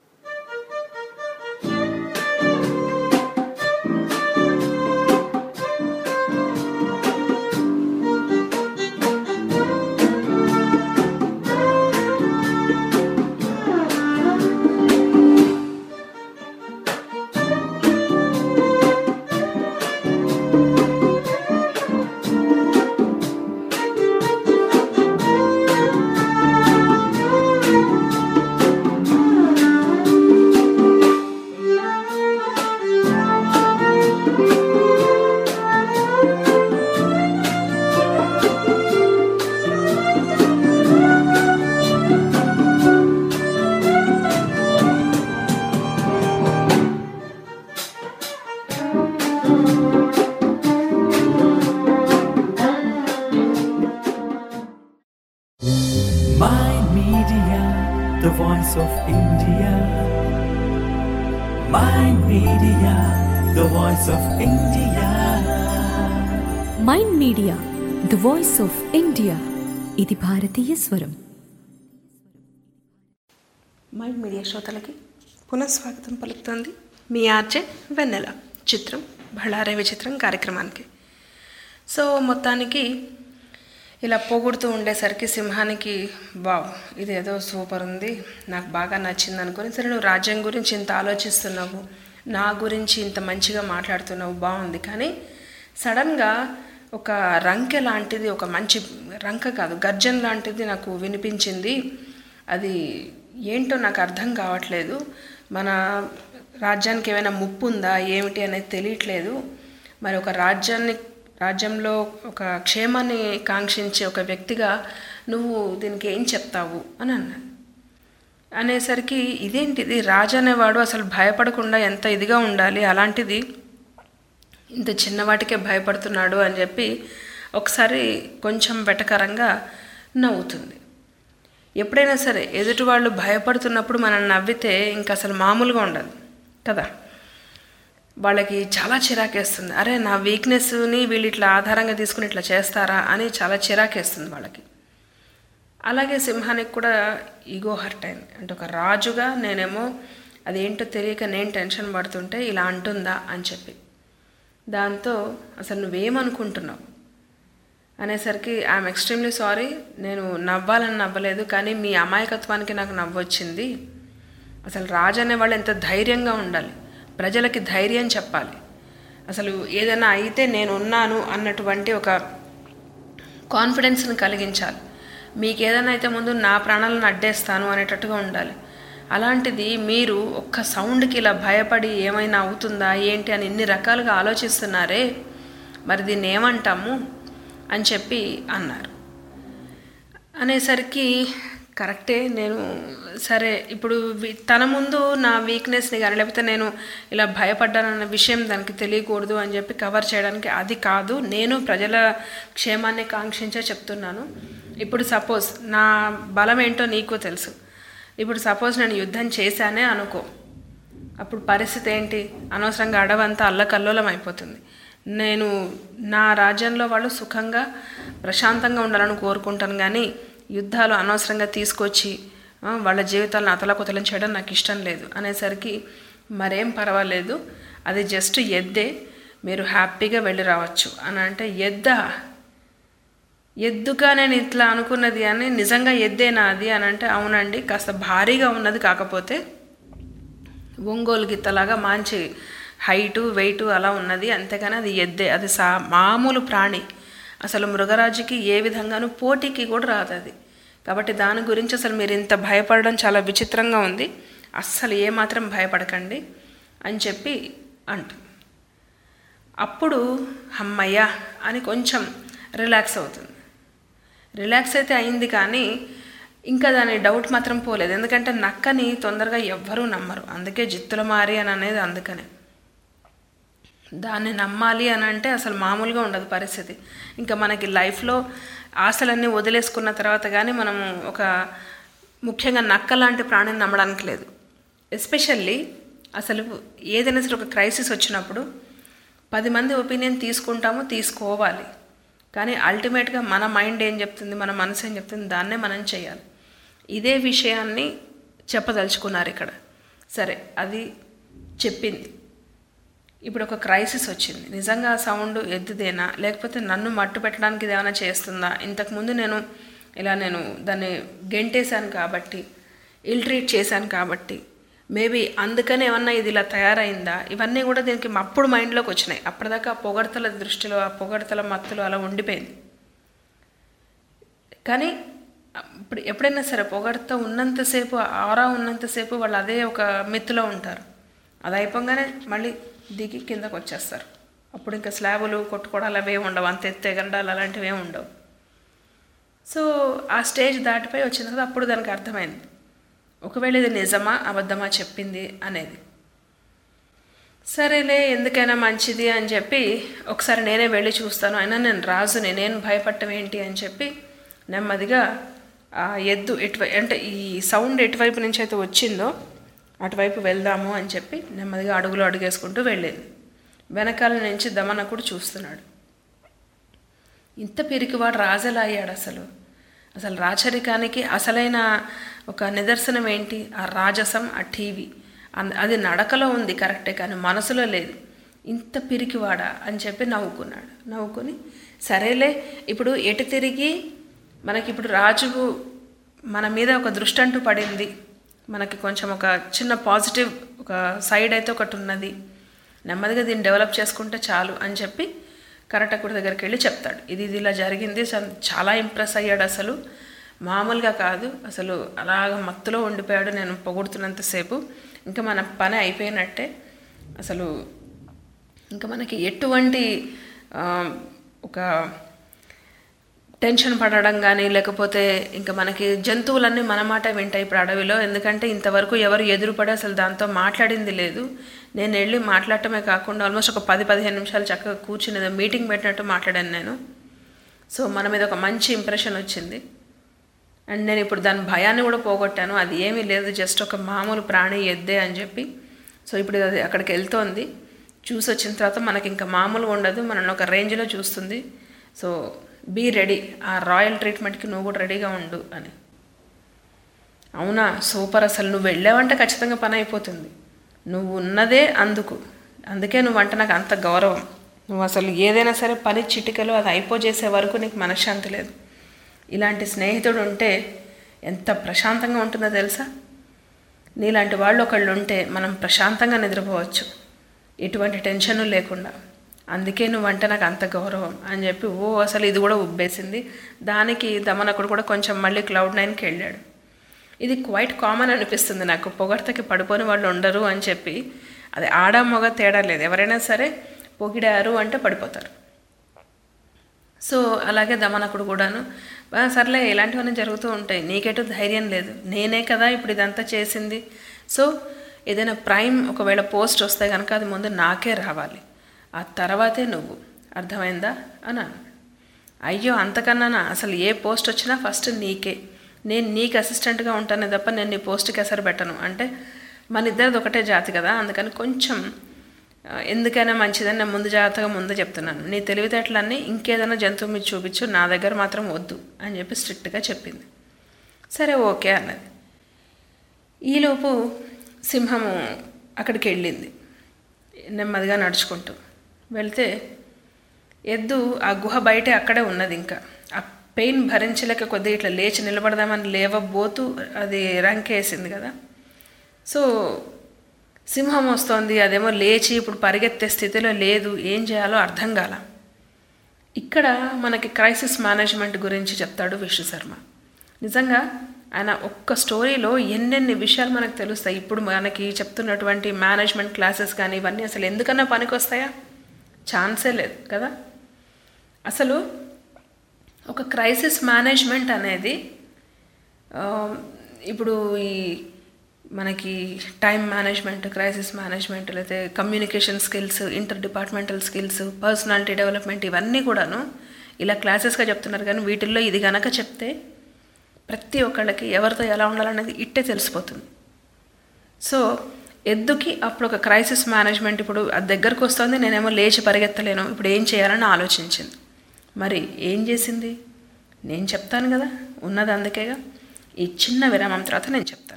Mind Media, the voice of India. Mind Media, the voice of India. Mind Media the voice of India ఇది భారతీయ స్వరం మైండ్ మీడియా శ్రోతలకి పునఃస్వాగతం పలుకుతోంది మీ ఆర్జే వెన్నెల చిత్రం బళ్ళారే విచిత్రం కార్యక్రమానికి సో మొత్తానికి ఇలా పొగుడుతూ ఉండేసరికి సింహానికి వావ్ ఇదేదో సూపర్ ఉంది నాకు బాగా నచ్చింది అనుకుని సరే నువ్వు రాజ్యం గురించి ఇంత ఆలోచిస్తున్నావు నా గురించి ఇంత మంచిగా మాట్లాడుతున్నావు బాగుంది కానీ సడన్గా ఒక రంకె లాంటిది ఒక మంచి రంక కాదు గర్జన్ లాంటిది నాకు వినిపించింది అది ఏంటో నాకు అర్థం కావట్లేదు మన రాజ్యానికి ఏమైనా ముప్పు ఉందా ఏమిటి అనేది తెలియట్లేదు మరి ఒక రాజ్యాన్ని రాజ్యంలో ఒక క్షేమాన్ని కాంక్షించే ఒక వ్యక్తిగా నువ్వు దీనికి ఏం చెప్తావు అని అన్నాడు అనేసరికి ఇదేంటిది రాజు అనేవాడు అసలు భయపడకుండా ఎంత ఇదిగా ఉండాలి అలాంటిది ఇంత చిన్నవాటికే భయపడుతున్నాడు అని చెప్పి ఒకసారి కొంచెం వెటకరంగా నవ్వుతుంది ఎప్పుడైనా సరే ఎదుటి వాళ్ళు భయపడుతున్నప్పుడు మనం నవ్వితే ఇంకా అసలు మామూలుగా ఉండదు కదా వాళ్ళకి చాలా చిరాకేస్తుంది అరే నా వీక్నెస్ని వీళ్ళు ఇట్లా ఆధారంగా తీసుకుని ఇట్లా చేస్తారా అని చాలా చిరాకేస్తుంది వాళ్ళకి అలాగే సింహానికి కూడా ఈగో హర్ట్ అయింది అంటే ఒక రాజుగా నేనేమో అదేంటో తెలియక నేను టెన్షన్ పడుతుంటే ఇలా అంటుందా అని చెప్పి దాంతో అసలు నువ్వేమనుకుంటున్నావు అనేసరికి ఐఎమ్ ఎక్స్ట్రీమ్లీ సారీ నేను నవ్వాలని నవ్వలేదు కానీ మీ అమాయకత్వానికి నాకు నవ్వొచ్చింది అసలు రాజు అనేవాళ్ళు ఎంత ధైర్యంగా ఉండాలి ప్రజలకి ధైర్యం చెప్పాలి అసలు ఏదైనా అయితే నేను ఉన్నాను అన్నటువంటి ఒక కాన్ఫిడెన్స్ని కలిగించాలి మీకు ఏదైనా అయితే ముందు నా ప్రాణాలను అడ్డేస్తాను అనేటట్టుగా ఉండాలి అలాంటిది మీరు ఒక్క సౌండ్కి ఇలా భయపడి ఏమైనా అవుతుందా ఏంటి అని ఇన్ని రకాలుగా ఆలోచిస్తున్నారే మరి దీన్ని ఏమంటాము అని చెప్పి అన్నారు అనేసరికి కరెక్టే నేను సరే ఇప్పుడు వి- తన ముందు నా వీక్నెస్ని కానీ లేకపోతే నేను ఇలా భయపడ్డానన్న విషయం దానికి తెలియకూడదు అని చెప్పి కవర్ చేయడానికి అది కాదు నేను ప్రజల క్షేమాన్ని కాంక్షించే చెప్తున్నాను ఇప్పుడు సపోజ్ నా బలం ఏంటో నీకు తెలుసు ఇప్పుడు సపోజ్ నేను యుద్ధం చేశానే అనుకో అప్పుడు పరిస్థితి ఏంటి అనవసరంగా అడవంతా అల్లకల్లోలం అయిపోతుంది నేను నా రాజ్యంలో వాళ్ళు సుఖంగా ప్రశాంతంగా ఉండాలని కోరుకుంటాను కానీ యుద్ధాలు అనవసరంగా తీసుకొచ్చి ఆ, వాళ్ళ జీవితాలను అతలకుతలం చేయడం నాకు ఇష్టం లేదు అనేసరికి మరేం పర్వాలేదు అది జస్ట్ ఎద్దే మీరు హ్యాపీగా వెళ్ళి రావచ్చు అని అంటే ఎద్దా ఎద్దుగా నేను ఇట్లా అనుకున్నది అని నిజంగా ఎద్దేనా అది అని అంటే అవునండి కాస్త భారీగా ఉన్నది కాకపోతే ఒంగోలు గిత్తలాగా మంచి హైటు వెయిట్ అలా ఉన్నది అంతేగాని అది ఎద్దే అది సా మామూలు ప్రాణి అసలు మృగరాజుకి ఏ విధంగానూ పోటీకి కూడా రాదు అది కాబట్టి దాని గురించి అసలు మీరు ఇంత భయపడడం చాలా విచిత్రంగా ఉంది అస్సలు ఏమాత్రం భయపడకండి అని చెప్పి అంటుంది అప్పుడు అమ్మయ్య అని కొంచెం రిలాక్స్ అవుతుంది రిలాక్స్ అయితే అయింది కానీ ఇంకా దాని డౌట్ మాత్రం పోలేదు ఎందుకంటే నక్కని తొందరగా ఎవ్వరూ నమ్మరు అందుకే జిత్తుల మారి అని అనేది అందుకనే దాన్ని నమ్మాలి అని అంటే అసలు మామూలుగా ఉండదు పరిస్థితి ఇంకా మనకి లైఫ్లో ఆశలన్నీ వదిలేసుకున్న తర్వాత కానీ మనము ఒక ముఖ్యంగా నక్క లాంటి ప్రాణిని నమ్మడానికి లేదు ఎస్పెషల్లీ అసలు ఏదైనా సరే ఒక క్రైసిస్ వచ్చినప్పుడు పది మంది ఒపీనియన్ తీసుకుంటాము తీసుకోవాలి కానీ అల్టిమేట్గా మన మైండ్ ఏం చెప్తుంది మన మనసు ఏం చెప్తుంది దాన్నే మనం చేయాలి ఇదే విషయాన్ని చెప్పదలుచుకున్నారు ఇక్కడ సరే అది చెప్పింది ఇప్పుడు ఒక క్రైసిస్ వచ్చింది నిజంగా ఆ సౌండ్ ఎద్దుదేనా లేకపోతే నన్ను మట్టు పెట్టడానికి ఇది ఏమైనా చేస్తుందా ఇంతకుముందు నేను ఇలా నేను దాన్ని గెంటేశాను కాబట్టి ఇల్ ట్రీట్ చేశాను కాబట్టి మేబీ అందుకనే ఏమన్నా ఇది ఇలా తయారైందా ఇవన్నీ కూడా దీనికి అప్పుడు మైండ్లోకి వచ్చినాయి అప్పటిదాకా ఆ పొగడతల దృష్టిలో ఆ పొగడతల మత్తులో అలా ఉండిపోయింది కానీ ఇప్పుడు ఎప్పుడైనా సరే పొగడత ఉన్నంతసేపు ఆరా ఉన్నంతసేపు వాళ్ళు అదే ఒక మిత్తులో ఉంటారు అది అయిపోగానే మళ్ళీ దిగి కిందకు వచ్చేస్తారు అప్పుడు ఇంకా స్లాబులు కొట్టుకోవడాలు అవే ఉండవు అంత ఎత్తే గండాలు అలాంటివి ఏమి ఉండవు సో ఆ స్టేజ్ దాటిపోయి వచ్చిన తర్వాత అప్పుడు దానికి అర్థమైంది ఒకవేళ ఇది నిజమా అబద్ధమా చెప్పింది అనేది సరేలే ఎందుకైనా మంచిది అని చెప్పి ఒకసారి నేనే వెళ్ళి చూస్తాను అయినా నేను రాజుని నేను భయపడటం ఏంటి అని చెప్పి నెమ్మదిగా ఆ ఎద్దు ఎటువై అంటే ఈ సౌండ్ ఎటువైపు నుంచి అయితే వచ్చిందో అటువైపు వెళ్దాము అని చెప్పి నెమ్మదిగా అడుగులు అడుగేసుకుంటూ వెళ్ళింది వెనకాల నుంచి దమనకుడు చూస్తున్నాడు ఇంత పిరికివాడు రాజలా అయ్యాడు అసలు అసలు రాచరికానికి అసలైన ఒక నిదర్శనం ఏంటి ఆ రాజసం ఆ టీవీ అన్- అది నడకలో ఉంది కరెక్టే కానీ మనసులో లేదు ఇంత పిరికివాడా అని చెప్పి నవ్వుకున్నాడు నవ్వుకుని సరేలే ఇప్పుడు ఎటు తిరిగి మనకి ఇప్పుడు రాజు మన మీద ఒక దృష్టి అంటూ పడింది మనకి కొంచెం ఒక చిన్న పాజిటివ్ ఒక సైడ్ అయితే ఒకటి ఉన్నది నెమ్మదిగా దీన్ని డెవలప్ చేసుకుంటే చాలు అని చెప్పి కరటకుడి దగ్గరికి వెళ్ళి చెప్తాడు ఇది ఇది ఇలా జరిగింది చ- చాలా ఇంప్రెస్ అయ్యాడు అసలు మామూలుగా కాదు అసలు అలాగ మత్తులో ఉండిపోయాడు నేను పొగుడుతున్నంతసేపు ఇంకా మన పని అయిపోయినట్టే అసలు ఇంకా మనకి ఎటువంటి ఆ, ఒక టెన్షన్ పడడం కానీ లేకపోతే ఇంకా మనకి జంతువులన్నీ మన మాట వింటాయి ఇప్పుడు అడవిలో ఎందుకంటే ఇంతవరకు ఎవరు ఎదురుపడి అసలు దాంతో మాట్లాడింది లేదు నేను వెళ్ళి మాట్లాడటమే కాకుండా ఆల్మోస్ట్ ఒక పది పదిహేను నిమిషాలు చక్కగా కూర్చుని ఏదో మీటింగ్ పెట్టినట్టు మాట్లాడాను నేను సో మన మీద ఒక మంచి ఇంప్రెషన్ వచ్చింది అండ్ నేను ఇప్పుడు దాని భయాన్ని కూడా పోగొట్టాను అది ఏమీ లేదు జస్ట్ ఒక మామూలు ప్రాణి ఎద్దే అని చెప్పి సో ఇప్పుడు అది అక్కడికి వెళ్తోంది చూసి వచ్చిన తర్వాత మనకి ఇంకా మామూలుగా ఉండదు మనల్ని ఒక రేంజ్లో చూస్తుంది సో బీ రెడీ ఆ రాయల్ ట్రీట్మెంట్కి నువ్వు కూడా రెడీగా ఉండు అని అవునా సూపర్ అసలు నువ్వు వెళ్ళావంటే ఖచ్చితంగా పని అయిపోతుంది నువ్వు ఉన్నదే అందుకు అందుకే నువ్వంటే నాకు అంత గౌరవం నువ్వు అసలు ఏదైనా సరే పని చిటికలో అది అయిపోజేసే వరకు నీకు మనశ్శాంతి లేదు ఇలాంటి స్నేహితుడు ఉంటే ఎంత ప్రశాంతంగా ఉంటుందో తెలుసా నీలాంటి వాళ్ళు ఒకళ్ళు ఉంటే మనం ప్రశాంతంగా నిద్రపోవచ్చు ఎటువంటి టెన్షన్ లేకుండా అందుకే నువ్వంటే నాకు అంత గౌరవం అని చెప్పి ఓ అసలు ఇది కూడా ఉబ్బేసింది దానికి దమనకుడు కూడా కొంచెం మళ్ళీ క్లౌడ్ నైన్కి వెళ్ళాడు ఇది క్వైట్ కామన్ అనిపిస్తుంది నాకు పొగడ్తకి పడిపోని వాళ్ళు ఉండరు అని చెప్పి అది ఆడ మగ తేడా లేదు ఎవరైనా సరే పొగిడారు అంటే పడిపోతారు సో అలాగే దమనకుడు కూడాను "బా, సర్లే ఇలాంటివన్నీ జరుగుతూ ఉంటాయి నీకెటు ధైర్యం లేదు నేనే కదా ఇప్పుడు ఇదంతా చేసింది సో ఏదైనా ప్రైమ్ ఒకవేళ పోస్ట్ వస్తే కనుక అది ముందు నాకే రావాలి ఆ తర్వాతే నువ్వు అర్థమైందా అని అన్నాడు. అయ్యో అంతకన్నా అసలు ఏ పోస్ట్ వచ్చినా ఫస్ట్ నీకే నేను నీకు అసిస్టెంట్గా ఉంటానే తప్ప నేను నీ పోస్ట్కి ఎసరు పెట్టను అంటే మన ఇద్దరిది ఒకటే జాతి కదా అందుకని కొంచెం ఆ, ఎందుకైనా మంచిదని నేను ముందు జాగ్రత్తగా ముందు చెప్తున్నాను నీ తెలివితేటలన్నీ ఇంకేదైనా జంతువు మీద చూపించు నా దగ్గర మాత్రం వద్దు అని చెప్పి స్ట్రిక్ట్గా చెప్పింది సరే ఓకే అన్నది ఈలోపు సింహము అక్కడికి వెళ్ళింది నెమ్మదిగా నడుచుకుంటూ వెళ్తే ఎద్దు ఆ గుహ బయటే అక్కడే ఉన్నది ఇంకా ఆ పెయిన్ భరించలేక కొద్దిగా ఇట్లా లేచి నిలబడదామని లేవబోతూ అది రంకేసింది కదా సో సింహం వస్తోంది అదేమో లేచి ఇప్పుడు పరిగెత్తే స్థితిలో లేదు ఏం చేయాలో అర్థం కాల ఇక్కడ మనకి క్రైసిస్ మేనేజ్మెంట్ గురించి చెప్తాడు విష్ణు శర్మ నిజంగా ఆయన ఒక్క స్టోరీలో ఎన్నెన్ని విషయాలు మనకు తెలుస్తాయి ఇప్పుడు మనకి చెప్తున్నటువంటి మేనేజ్మెంట్ క్లాసెస్ కానీ ఇవన్నీ అసలు ఎందుకన్నా పనికొస్తాయా ఛాన్సే లేదు కదా అసలు ఒక క్రైసిస్ మేనేజ్మెంట్ అనేది ఆ, ఇప్పుడు ఈ మనకి టైం మేనేజ్మెంట్ క్రైసిస్ మేనేజ్మెంట్ లేకపోతే communication skills inter departmental skills personality development ఇవన్నీ కూడాను ఇలా క్లాసెస్గా చెప్తున్నారు కానీ వీటిల్లో ఇది గనక చెప్తే ప్రతి ఒక్కళ్ళకి ఎవరితో ఎలా ఉండాలనేది ఇట్టే తెలిసిపోతుంది సో ఎద్దుకి అప్పుడు ఒక క్రైసిస్ మేనేజ్మెంట్ ఇప్పుడు అది దగ్గరకు వస్తుంది నేనేమో లేచి పరిగెత్తలేను ఇప్పుడు ఏం చేయాలని ఆలోచించింది మరి ఏం చేసింది నేను చెప్తాను కదా ఉన్నది అందుకేగా ఈ చిన్న విరామం తర్వాత నేను చెప్తాను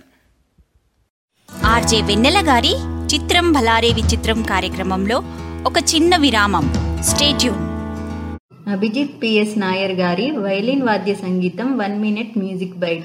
ఆర్జే వెన్నెల గారి చిత్రం భలారే విచిత్రం కార్యక్రమంలో ఒక చిన్న విరామం స్టేట్యూన్ అభిజిత్ పిఎస్ నాయర్ గారి వైలిన్ వాద్య సంగీతం వన్ మినిట్ మ్యూజిక్ బైట్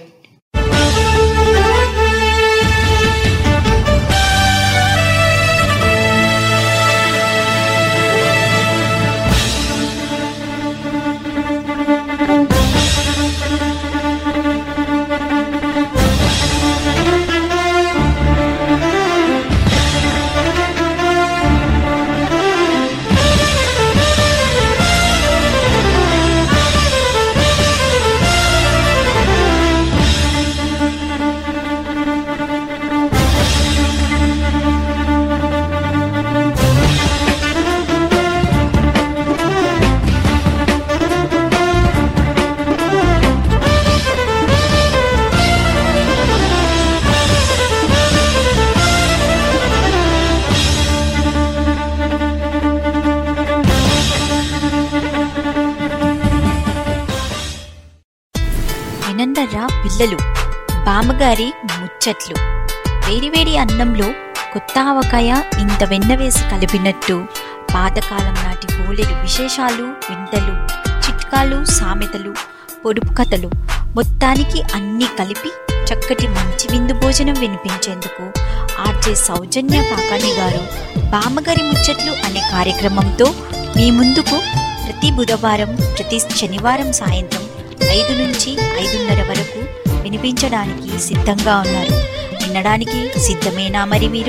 వినందర్రా పిల్లలు బామ్మగారి ముచ్చట్లు వేడివేడి అన్నంలో కొత్త ఆవకాయ ఇంత వెన్న వేసి కలిపినట్టు పాతకాలం నాటి బోలెడు విశేషాలు వింతలు చిట్కాలు సామెతలు పొడుపు కథలు మొత్తానికి అన్నీ కలిపి చక్కటి మంచి విందు భోజనం వినిపించేందుకు ఆర్జే సౌజన్య కాకాణి గారు బామ్మగారి ముచ్చట్లు అనే కార్యక్రమంతో మీ ముందుకు ప్రతి బుధవారం ప్రతి శనివారం సాయంత్రం ఐదు నుంచి ఐదున్నర వరకు వినిపించడానికి సిద్ధంగా ఉన్నారు వినడానికి సిద్ధమేనా మరి మీరు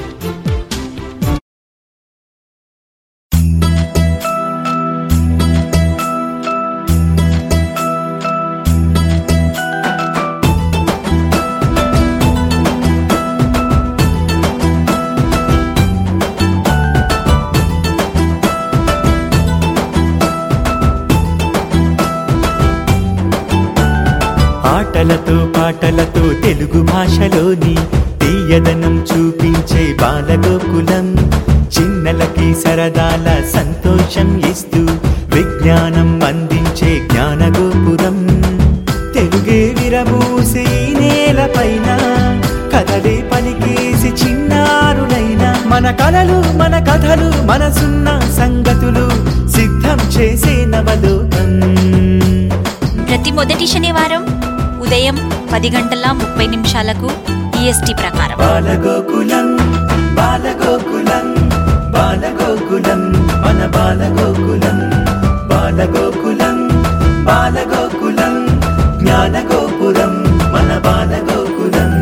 ఆటలతో పాటలతో తెలుగు భాషలోని తీయదనం చూపించే బాలగోకులం చిన్నలకి సరదాల సంతోషం ఇస్తూ విజ్ఞ జ్ఞానం అందించే జ్ఞానగోపురం తెలుగే విరబూసే ఈ నేలపైన కథలే పలికేసి చిన్నారులైన మన కలలు మన కథలు మనసున్న సంగతులు సిద్ధం చేసే నవలోకం ప్రతి మొదటి శనివారం ఉదయం పది గంటల ముప్పై నిమిషాలకు ఈఎస్టీ ప్రకారం బాలగోకులం బాలగోకులం బాలగోకులం మన బాలగోకులం బాలగోకులం బాలగోకులం జ్ఞానగోపురం మన బాలగోకులం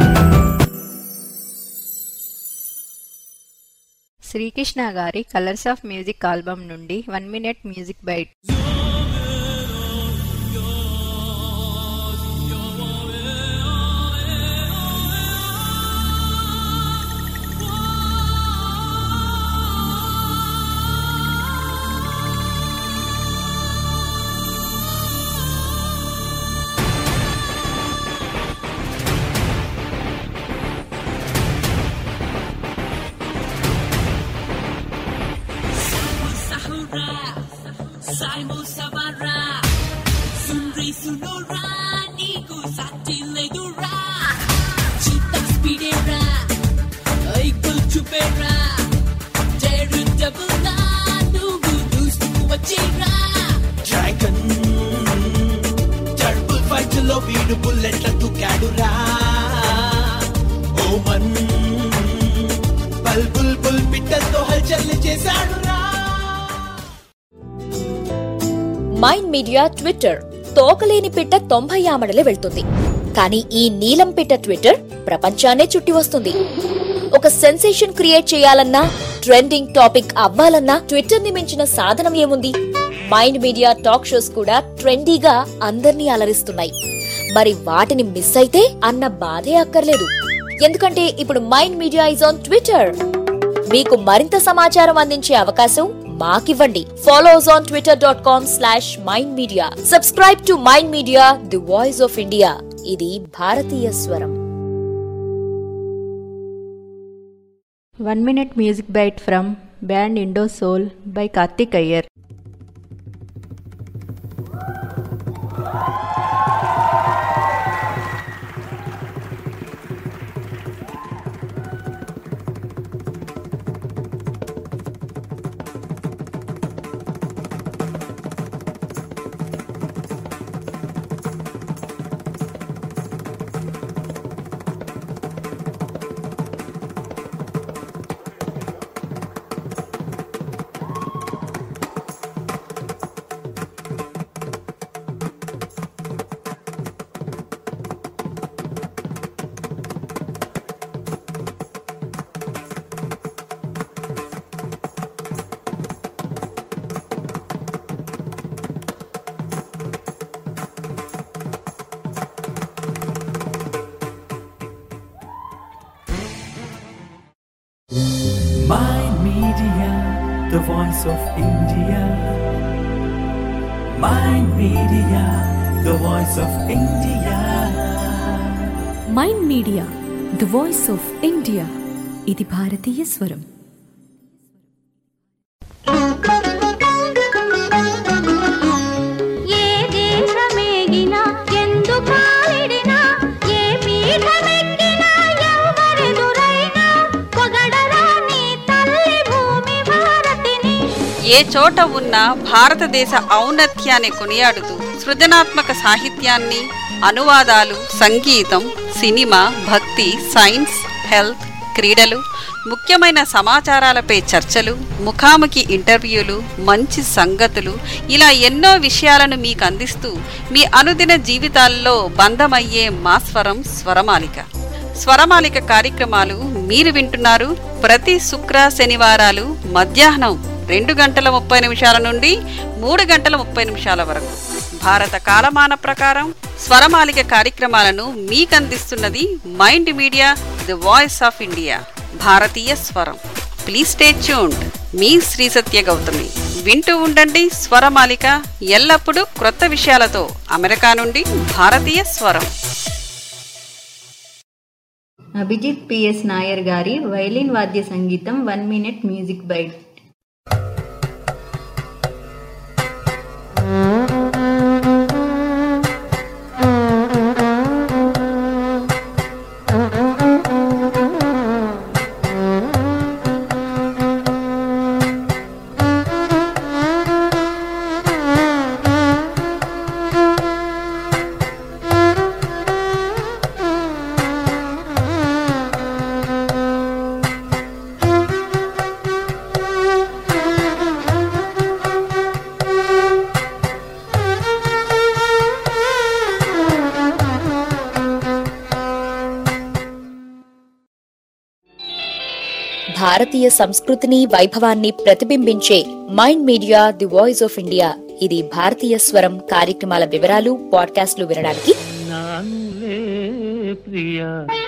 శ్రీకృష్ణ గారి కలర్స్ ఆఫ్ మ్యూజిక్ ఆల్బమ్ నుండి one minute music bite Saimu Sabara Sunri Sunora Niku Satile Dura Cita Spidera Aikul Chupera Teru Dabula Nugu Nustu Wachira dragon టర్బుల్ ఫైట్ లో వీడు బుల్లెట్ల తుకాడురా ఓమన్ బల్ బుల్ బుల్ పిట్టలతో హల్చల్ చేశాడురా మైండ్ మీడియా ట్విట్టర్ తోకలేని పిట్ట తొంభై ఆమడలే వెళ్తుంది కానీ ఈ నీలం పిట్ట ట్విట్టర్ ప్రపంచాన్నే చుట్టి వస్తుంది ఒక సెన్సేషన్ క్రియేట్ చేయాలన్నా ట్రెండింగ్ టాపిక్ అవ్వాలన్నా ట్విట్టర్ ని మించిన సాధనం ఏముంది మైండ్ మీడియా టాక్ షోస్ కూడా ట్రెండీగా అందర్నీ అలరిస్తున్నాయి మరి వాటిని మిస్ అయితే అన్న బాధే అక్కర్లేదు ఎందుకంటే ఇప్పుడు mind media is on twitter మీకు మరింత సమాచారం అందించే అవకాశం మాకివ్వండి follow us on twitter dot com slash mind media subscribe to mind media the voice of India ఇది భారతీయ స్వరం one minute music bite from band Indo soul by Karthik Iyer Mind Media, the voice of India. Mind Media, the voice of India. Mind Media the voice of India ఇది భారతీయ స్వరం ఏ దేశమేగినా ఎందు కాలిడినా ఏ పీఠమెక్కినా ఎవరెదురైనా పొగడరా నీ తల్లి భూమి భారతిని ఏ చోట ఉన్న భారతదేశ ఔన్నత్యాన్ని కొనియాడుతూ సృజనాత్మక సాహిత్యాన్ని అనువాదాలు సంగీతం సినిమా భక్తి సైన్స్ హెల్త్ క్రీడలు ముఖ్యమైన సమాచారాలపై చర్చలు ముఖాముఖి ఇంటర్వ్యూలు మంచి సంగతులు ఇలా ఎన్నో విషయాలను మీకు అందిస్తూ మీ అనుదిన జీవితాల్లో బంధమయ్యే మా స్వరం స్వరమాలిక స్వరమాలిక కార్యక్రమాలు మీరు వింటున్నారు ప్రతి శుక్ర శనివారాలు మధ్యాహ్నం రెండు గంటల ముప్పై నిమిషాల నుండి మూడు గంటల ముప్పై నిమిషాల వరకు భారత కాలమాన ప్రకారం స్వరమాలిక కార్యక్రమాలను మీకు అందిస్తున్నది Mind media the voice of India భారతీయ స్వరం ప్లీజ్ స్టే ట్యూన్డ్ మీ శ్రీ సత్య గౌతమి వింటూ ఉండండి స్వరమాలిక ఎల్లప్పుడూ క్రొత్త విషయాలతో అమెరికా నుండి భారతీయ స్వరం అభిజిత్ పిఎస్ నాయర్ గారి వైలిన్ వాద్య సంగీతం వన్ మినిట్ మ్యూజిక్ బైట్ భారతీయ సంస్కృతిని వైభవాన్ని ప్రతిబింబించే Mind media the voice of India ఇది భారతీయ స్వరం కార్యక్రమాల వివరాలు పాడ్కాస్ట్లు వినడానికి నానులే ప్రియ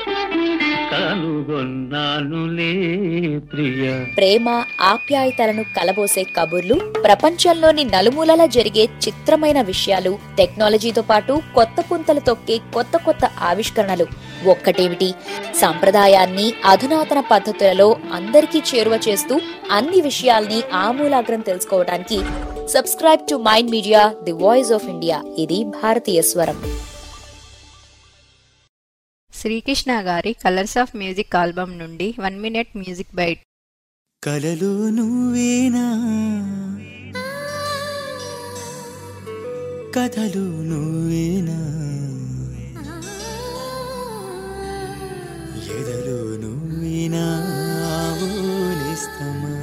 కనుగొన్నానులే ప్రియ ప్రేమ ఆప్యాయతలను కలబోసే కబుర్లు ప్రపంచంలోని నలుమూలలా జరిగే చిత్రమైన విషయాలు టెక్నాలజీతో పాటు కొత్త పుంతలు తొక్కే కొత్త కొత్త ఆవిష్కరణలు ఒక్కటేమిటి సంప్రదాయాన్ని అధునాతన పద్ధతులలో అందరికీ చేరువ చేస్తూ అన్ని విషయాల్ని ఆమూలాగ్రం తెలుసుకోవడానికి subscribe to mind media the voice of India ఇది భారతీయ స్వరం శ్రీకృష్ణ గారి కలర్స్ ఆఫ్ మ్యూజిక్ ఆల్బమ్ నుండి వన్ మినిట్ మ్యూజిక్ బైట్ కలలు నువ్వేనా కథలు నువ్వేనా ఎదలు నువ్వేనా ఆవులిస్తమా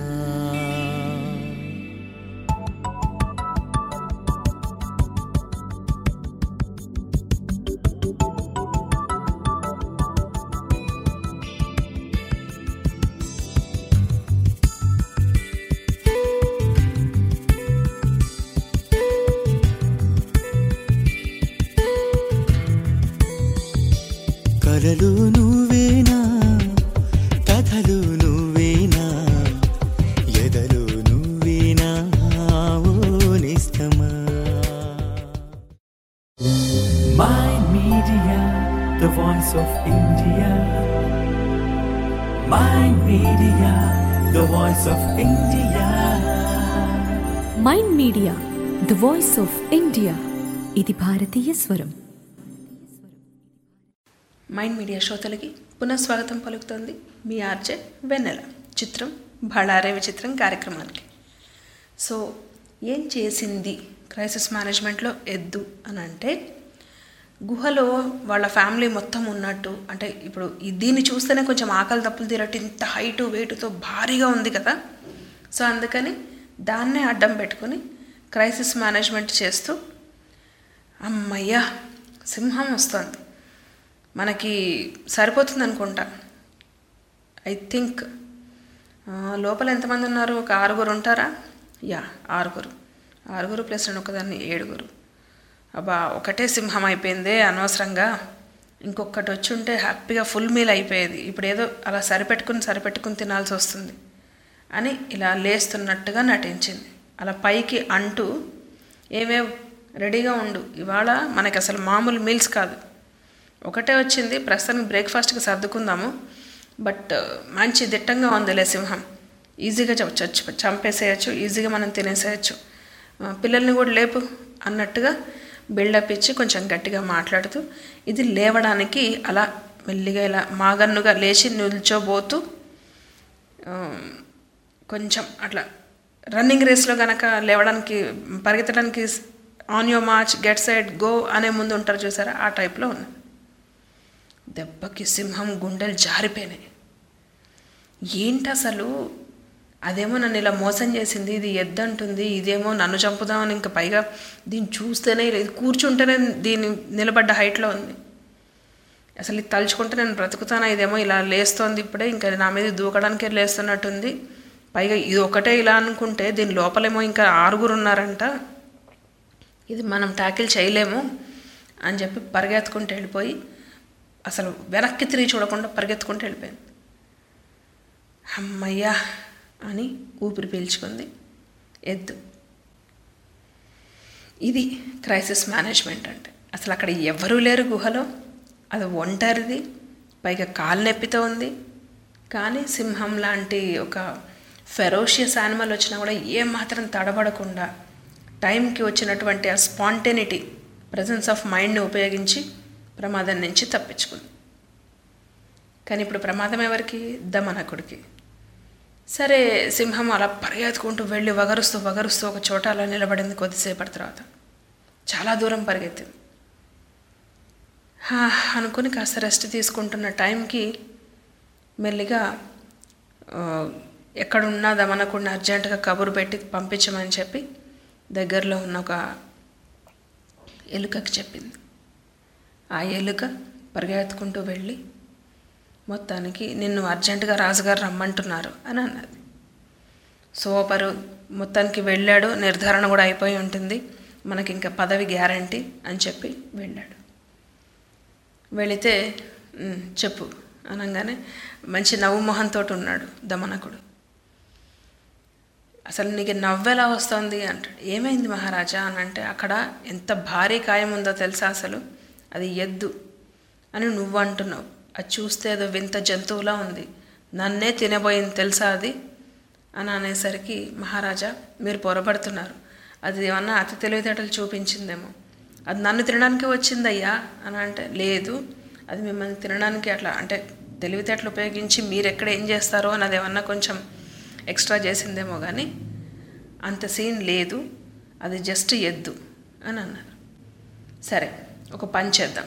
కలలు నువ్వేనా కథలు నువ్వేనా ఎదలు నువ్వేనా ఓనిస్తమా Mind Media, the voice of India. Mind Media, the voice of India. Mind Media the voice of India ఇది భారతీయ స్వరం మైండ్ మీడియా శ్రోతలకి పునఃస్వాగతం పలుకుతోంది మీ ఆర్జే వెన్నెల చిత్రం బళారే విచిత్రం కార్యక్రమానికి సో ఏం చేసింది క్రైసిస్ మేనేజ్మెంట్లో ఎద్దు అని అంటే గుహలో వాళ్ళ ఫ్యామిలీ మొత్తం ఉన్నట్టు అంటే ఇప్పుడు ఈ- దీన్ని చూస్తేనే కొంచెం ఆకలి తప్పులు తీరట్టు ఇంత హైటు వెయిట్తో భారీగా ఉంది కదా సో అందుకని దాన్నే అడ్డం పెట్టుకుని క్రైసిస్ మేనేజ్మెంట్ చేస్తూ అమ్మయ్యా సింహం వస్తుంది మనకి సరిపోతుంది అనుకుంటా ఐ థింక్ లోపల ఎంతమంది ఉన్నారు ఒక ఆరుగురు ఉంటారా యా ఆరుగురు ఆరుగురు ప్లస్ నేను ఒకదాన్ని ఏడుగురు అబ్బా ఒకటే సింహం అయిపోయిందే అనవసరంగా ఇంకొకటి వచ్చి ఉంటే హ్యాపీగా ఫుల్ మీల్ అయిపోయేది ఇప్పుడు ఏదో అలా సరిపెట్టుకుని సరిపెట్టుకుని తినాల్సి వస్తుంది అని ఇలా లేస్తున్నట్టుగా నటించింది అలా పైకి అంటూ ఏమేవ్ రెడీగా ఉండు ఇవాళ మనకి అసలు మామూలు మీల్స్ కాదు ఒకటే వచ్చింది ప్రస్తుతానికి బ్రేక్ఫాస్ట్కి సర్దుకుందాము బట్ మంచి దిట్టంగా ఉందిలే సింహం ఈజీగా చచ్చు చంపేసేయచ్చు ఈజీగా మనం తినేసేయచ్చు ఆ, పిల్లల్ని కూడా లేపు అన్నట్టుగా బిల్డప్ ఇచ్చి కొంచెం గట్టిగా మాట్లాడుతూ ఇది లేవడానికి అలా మెల్లిగా ఇలా మాగన్నుగా లేచి నిల్చోబోతూ ఆ, కొంచెం అట్లా రన్నింగ్ రేస్లో గనక లేవడానికి పరిగెత్తడానికి ఆన్ యో మార్చ్ గెట్ సైడ్ గో అనే ముందు ఉంటారు చూసారా ఆ టైప్లో ఉంది దెబ్బకి సింహం గుండెలు జారిపోయినాయి ఏంటి అసలు అదేమో నన్ను ఇలా మోసం చేసింది ఇది ఎద్దంటుంది ఇదేమో నన్ను చంపుదామని ఇంకా పైగా దీన్ని చూస్తేనే ఇలా- ఇది కూర్చుంటేనే దీని నిలబడ్డ హైట్లో ఉంది అసలు ఇది తలుచుకుంటే నేను బ్రతుకుతానా ఇదేమో ఇలా లేస్తోంది ఇప్పుడే ఇంకా నా మీద దూకడానికే లేస్తున్నట్టుంది పైగా ఇది ఒకటే ఇలా అనుకుంటే దీని లోపలేమో ఇంకా ఆరుగురు ఉన్నారంట ఇది మనం ట్యాకిల్ చేయలేము అని చెప్పి పరిగెత్తుకుంటూ వెళ్ళిపోయి అసలు వెనక్కి తిరిగి చూడకుండా పరిగెత్తుకుంటూ వెళ్ళిపోయింది అమ్మయ్యా అని ఊపిరి పీల్చుకుంది ఎద్దు ఇది క్రైసిస్ మేనేజ్మెంట్ అంటే అసలు అక్కడ ఎవరూ లేరు గుహలో అది ఒంటరిది పైగా కాలు నొప్పితో ఉంది కానీ సింహం లాంటి ఒక ఫెరోషియస్ యానిమల్ వచ్చినా కూడా ఏమాత్రం తడబడకుండా టైంకి వచ్చినటువంటి ఆ స్పాంటేనిటీ ప్రజెన్స్ ఆఫ్ మైండ్ని ఉపయోగించి ప్రమాదం నుంచి తప్పించుకుంది కానీ ఇప్పుడు ప్రమాదం ఎవరికి దమనకుడికి సరే సింహం అలా పరిగెత్తుకుంటూ వెళ్ళి వగరుస్తూ వగరుస్తూ ఒక చోట అలా నిలబడింది కొద్దిసేపటి తర్వాత చాలా దూరం పరిగెత్తింది హా, అనుకుని కాస్త రెస్ట్ తీసుకుంటున్న టైంకి మెల్లిగా ఆ, ఎక్కడున్నా దమనకుండా అర్జెంటుగా కబురు పెట్టి పంపించమని చెప్పి దగ్గరలో ఉన్న ఒక ఎలుకకి చెప్పింది ఆ ఎలుక పరిగెత్తుకుంటూ వెళ్ళి మొత్తానికి నిన్ను అర్జెంటుగా రాజుగారు రమ్మంటున్నారు అని అన్నది సూపరు మొత్తానికి వెళ్ళాడు నిర్ధారణ కూడా అయిపోయి ఉంటుంది మనకి ఇంకా పదవి గ్యారంటీ అని చెప్పి వెళ్ళాడు వెళితే "ఉమ్, చెప్పు అనగానే మంచి నవ్వు మొహంతో ఉన్నాడు దమనకుడు అసలు నీకు నవ్వెలా వస్తుంది అంటాడు ఏమైంది మహారాజా అని అంటే అక్కడ ఎంత భారీ కాయం ఉందో తెలుసా అసలు అది ఎద్దు అని నువ్వు అంటున్నావు అది చూస్తే ఏదో వింత జంతువులా ఉంది నన్నే తినబోయింది తెలుసా అది అని అనేసరికి మహారాజా మీరు పొరపడుతున్నారు అది ఏమన్నా అతి తెలివితేటలు చూపించిందేమో అది నన్ను తినడానికి వచ్చిందయ్యా అని అంటే లేదు అది మిమ్మల్ని తినడానికి అట్లా అంటే తెలివితేటలు ఉపయోగించి మీరు ఎక్కడ ఏం చేస్తారో అని అది ఏమన్నా కొంచెం ఎక్స్ట్రా చేసిందేమో కానీ అంత సీన్ లేదు అది జస్ట్ ఎద్దు అని అన్నారు సరే ఒక పని చేద్దాం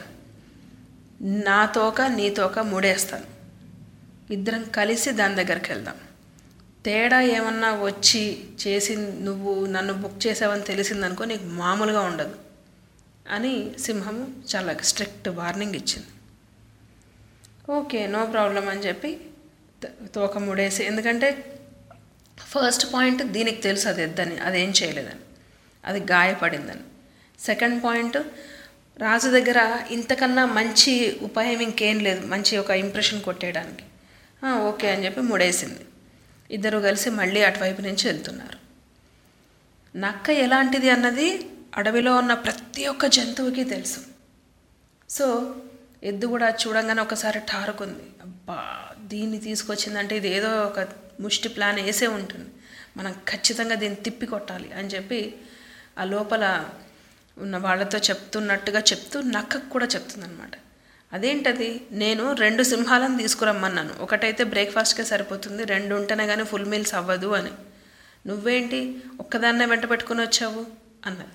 నా తోక నీ తోక ముడేస్తాను ఇద్దరం కలిసి దాని దగ్గరికి వెళ్దాం తేడా ఏమన్నా వచ్చి చేసి నువ్వు నన్ను బుక్ చేసావని తెలిసిందనుకో నీకు మామూలుగా ఉండదు అని సింహము చాలా స్ట్రిక్ట్ వార్నింగ్ ఇచ్చింది ఓకే నో ప్రాబ్లం అని చెప్పి త- తోక ముడేసి ఎందుకంటే ఫస్ట్ పాయింట్ దీనికి తెలుసు అది ఎద్దని అదేం చేయలేదని అది గాయపడిందని సెకండ్ పాయింట్ రాజు దగ్గర ఇంతకన్నా మంచి ఉపాయం ఇంకేం లేదు మంచి ఒక ఇంప్రెషన్ కొట్టేయడానికి "ఆ, ఓకే అని చెప్పి ముడేసింది ఇద్దరు కలిసి మళ్ళీ అటువైపు నుంచి వెళ్తున్నారు నక్క ఎలాంటిది అన్నది అడవిలో ఉన్న ప్రతి ఒక్క జంతువుకి తెలుసు సో ఎద్దు కూడా చూడంగానే ఒకసారి ఠారుకుంది అబ్బా దీన్ని తీసుకొచ్చిందంటే ఇది ఏదో ఒక ముష్టి ప్లాన్ వేసే ఉంటుంది మనం ఖచ్చితంగా దీన్ని తిప్పి కొట్టాలి అని చెప్పి ఆ లోపల ఉన్న వాళ్ళతో చెప్తున్నట్టుగా చెప్తూ నక్కకు కూడా చెప్తుందనమాట అదేంటది నేను రెండు సింహాలను తీసుకురమ్మన్నాను ఒకటైతే బ్రేక్ఫాస్ట్కే సరిపోతుంది రెండు ఉంటేనే కానీ ఫుల్ మీల్స్ అవ్వదు అని నువ్వేంటి ఒక్కదాన్నే వెంట పెట్టుకుని వచ్చావు అన్నది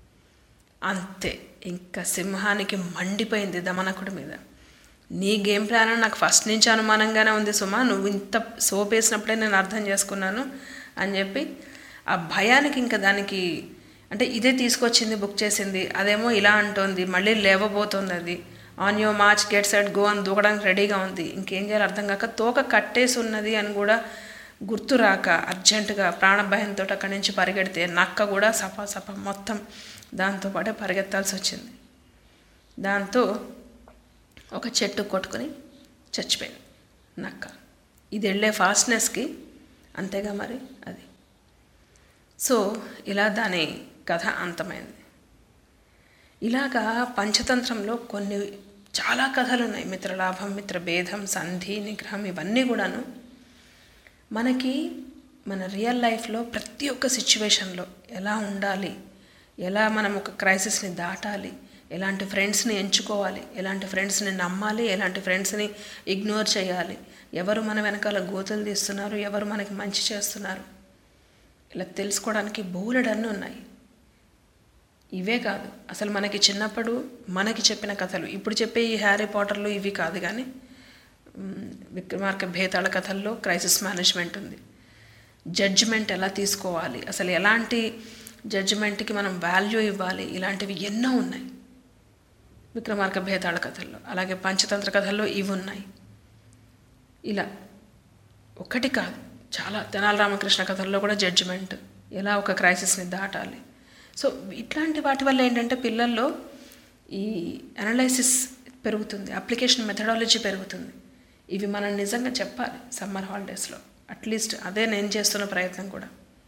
అంతే ఇంకా సింహానికి మండిపోయింది దమనకుడి మీద నీ గేమ్ ప్లాన్ అని నాకు ఫస్ట్ నుంచి అనుమానంగానే ఉంది సుమా నువ్వు ఇంత సోపేసినప్పుడే నేను అర్థం చేసుకున్నాను అని చెప్పి ఆ భయానికి ఇంకా దానికి అంటే ఇదే తీసుకొచ్చింది బుక్ చేసింది అదేమో ఇలా అంటోంది మళ్ళీ లేవబోతోంది అది ఆన్ యో మార్చ్ గెట్ సెట్ గో అని దూకడానికి రెడీగా ఉంది ఇంకేం చేయాలి అర్థం కాక తోక కట్టేసి ఉన్నది అని కూడా గుర్తు రాక అర్జెంటుగా ప్రాణభయంతో అక్కడి నుంచి పరిగెడితే నక్క కూడా సపా సపా మొత్తం దాంతోపాటే పరిగెత్తాల్సి వచ్చింది దాంతో ఒక చెట్టు కొట్టుకొని చచ్చిపోయింది నక్క ఇది వెళ్ళే ఫాస్ట్నెస్కి అంతేగా మరి అది సో ఇలా దాని కథ అంతమైంది ఇలాగా పంచతంత్రంలో కొన్ని చాలా కథలు ఉన్నాయి మిత్రలాభం మిత్రభేదం సంధి నిగ్రహం ఇవన్నీ కూడాను మనకి మన రియల్ లైఫ్లో ప్రతి ఒక్క సిచ్యువేషన్లో ఎలా ఉండాలి ఎలా మనం ఒక క్రైసిస్ని దాటాలి ఎలాంటి ఫ్రెండ్స్ని ఎంచుకోవాలి ఎలాంటి ఫ్రెండ్స్ని నమ్మాలి ఎలాంటి ఫ్రెండ్స్ని ఇగ్నోర్ చేయాలి ఎవరు మన వెనకాల గోతులు తీస్తున్నారు ఎవరు మనకి మంచి చేస్తున్నారు ఇలా తెలుసుకోవడానికి బోలెడన్నీ ఉన్నాయి ఇవే కాదు అసలు మనకి చిన్నప్పుడు మనకి చెప్పిన కథలు ఇప్పుడు చెప్పే ఈ హ్యారీ పాటర్లు ఇవి కాదు కానీ మ్, విక్రమార్క భేతాళ కథల్లో క్రైసిస్ మేనేజ్మెంట్ ఉంది జడ్జిమెంట్ ఎలా తీసుకోవాలి అసలు ఎలాంటి జడ్జిమెంట్కి మనం వాల్యూ ఇవ్వాలి ఇలాంటివి ఎన్నో ఉన్నాయి విక్రమార్క భేతాళ కథల్లో అలాగే పంచతంత్ర కథల్లో ఇవి ఉన్నాయి ఇలా ఒకటి కాదు చాలా తెనాలి రామకృష్ణ కథల్లో కూడా జడ్జిమెంట్ ఎలా ఒక క్రైసిస్ని దాటాలి సో ఇట్లాంటి వాటి వల్ల ఏంటంటే పిల్లల్లో ఈ అనలైసిస్ పెరుగుతుంది అప్లికేషన్ మెథడాలజీ పెరుగుతుంది ఇవి మనం నిజంగా చెప్పాలి సమ్మర్ హాలిడేస్లో అట్లీస్ట్ అదే నేను చేస్తున్న ప్రయత్నం కూడా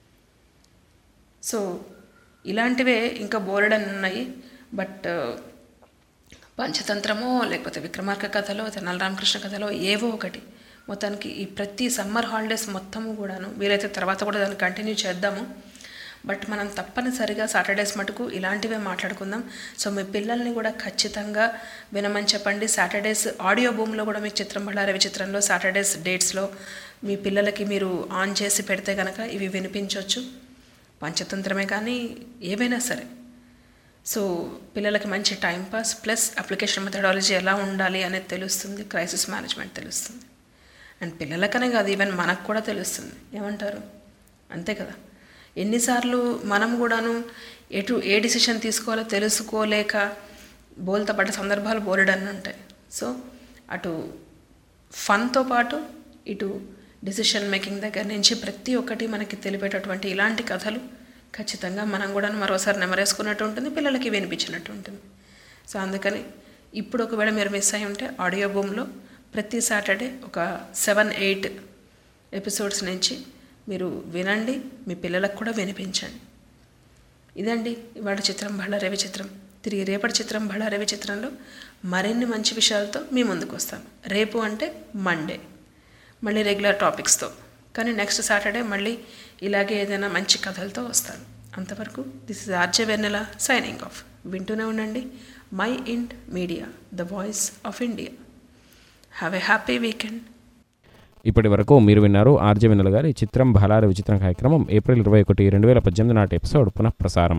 సో ఇలాంటివే ఇంకా బోలెడని ఉన్నాయి బట్ పంచతంత్రమో లేకపోతే విక్రమార్క కథలో తెనాలి రామకృష్ణ కథలో ఏవో ఒకటి మొత్తానికి ఈ ప్రతి సమ్మర్ హాలిడేస్ మొత్తము కూడాను వీలైతే తర్వాత కూడా దాన్ని కంటిన్యూ చేద్దాము బట్ మనం తప్పనిసరిగా సాటర్డేస్ మటుకు ఇలాంటివే మాట్లాడుకుందాం సో మీ పిల్లల్ని కూడా ఖచ్చితంగా వినమని చెప్పండి సాటర్డేస్ ఆడియో బూమ్లో కూడా మీకు చిత్రం బళ్ళారి విచిత్రంలో సాటర్డేస్ డేట్స్లో మీ పిల్లలకి మీరు ఆన్ చేసి పెడితే కనుక ఇవి వినిపించవచ్చు పంచతంత్రమే కానీ ఏవైనా సరే సో పిల్లలకి మంచి time pass plus application methodology ఎలా ఉండాలి అనేది తెలుస్తుంది క్రైసిస్ మేనేజ్మెంట్ తెలుస్తుంది అండ్ పిల్లలకనే కాదు ఈవెన్ మనకు కూడా తెలుస్తుంది ఏమంటారు అంతే కదా ఎన్నిసార్లు మనం కూడాను ఎటు ఏ డిసిషన్ తీసుకోవాలో తెలుసుకోలేక బోల్తా పడ్డ సందర్భాలు బోలెడన్ని ఉంటాయి సో అటు ఫన్తో పాటు ఇటు డిసిషన్ మేకింగ్ దగ్గర నుంచి ప్రతి ఒక్కటి మనకి తెలిపేటటువంటి ఇలాంటి కథలు ఖచ్చితంగా మనం కూడా మరోసారి నెమరేసుకున్నట్టు ఉంటుంది పిల్లలకి వినిపించినట్టు ఉంటుంది సో అందుకని ఇప్పుడు ఒకవేళ మీరు మిస్ అయి ఉంటే ఆడియో బూమ్లో ప్రతి సాటర్డే ఒక సెవెన్ ఎయిట్ ఎపిసోడ్స్ నుంచి మీరు వినండి మీ పిల్లలకు కూడా వినిపించండి ఇదండి ఇవాళ చిత్రం బళ్ళారవి చిత్రం తిరిగి రేపటి చిత్రం బళ్ళారవి చిత్రంలో మరిన్ని మంచి విషయాలతో మీ ముందుకు వస్తాం రేపు అంటే మండే మళ్ళీ రెగ్యులర్ టాపిక్స్తో కానీ నెక్స్ట్ సాటర్డే మళ్ళీ ఇలాగే ఏదైనా మంచి కథలతో వస్తాను అంతవరకు this is RJ Vennela signing off వింటూనే ఉండండి Mind Media the voice of India have a happy weekend ఇప్పటి వరకు మీరు విన్నారు ఆర్జే వెన్నెల గారి చిత్రం బలార విచిత్రం కార్యక్రమం ఏప్రిల్ ఇరవై ఒకటి రెండు వేల పద్దెనిమిది నాటి ఎపిసోడ్ పునఃప్రసారం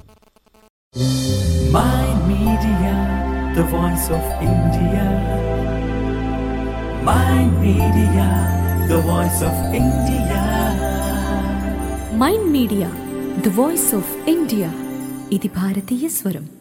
My Media, the voice of India. My Media, the voice of India. Mind Media the voice of India ఇది భారతీయ స్వరం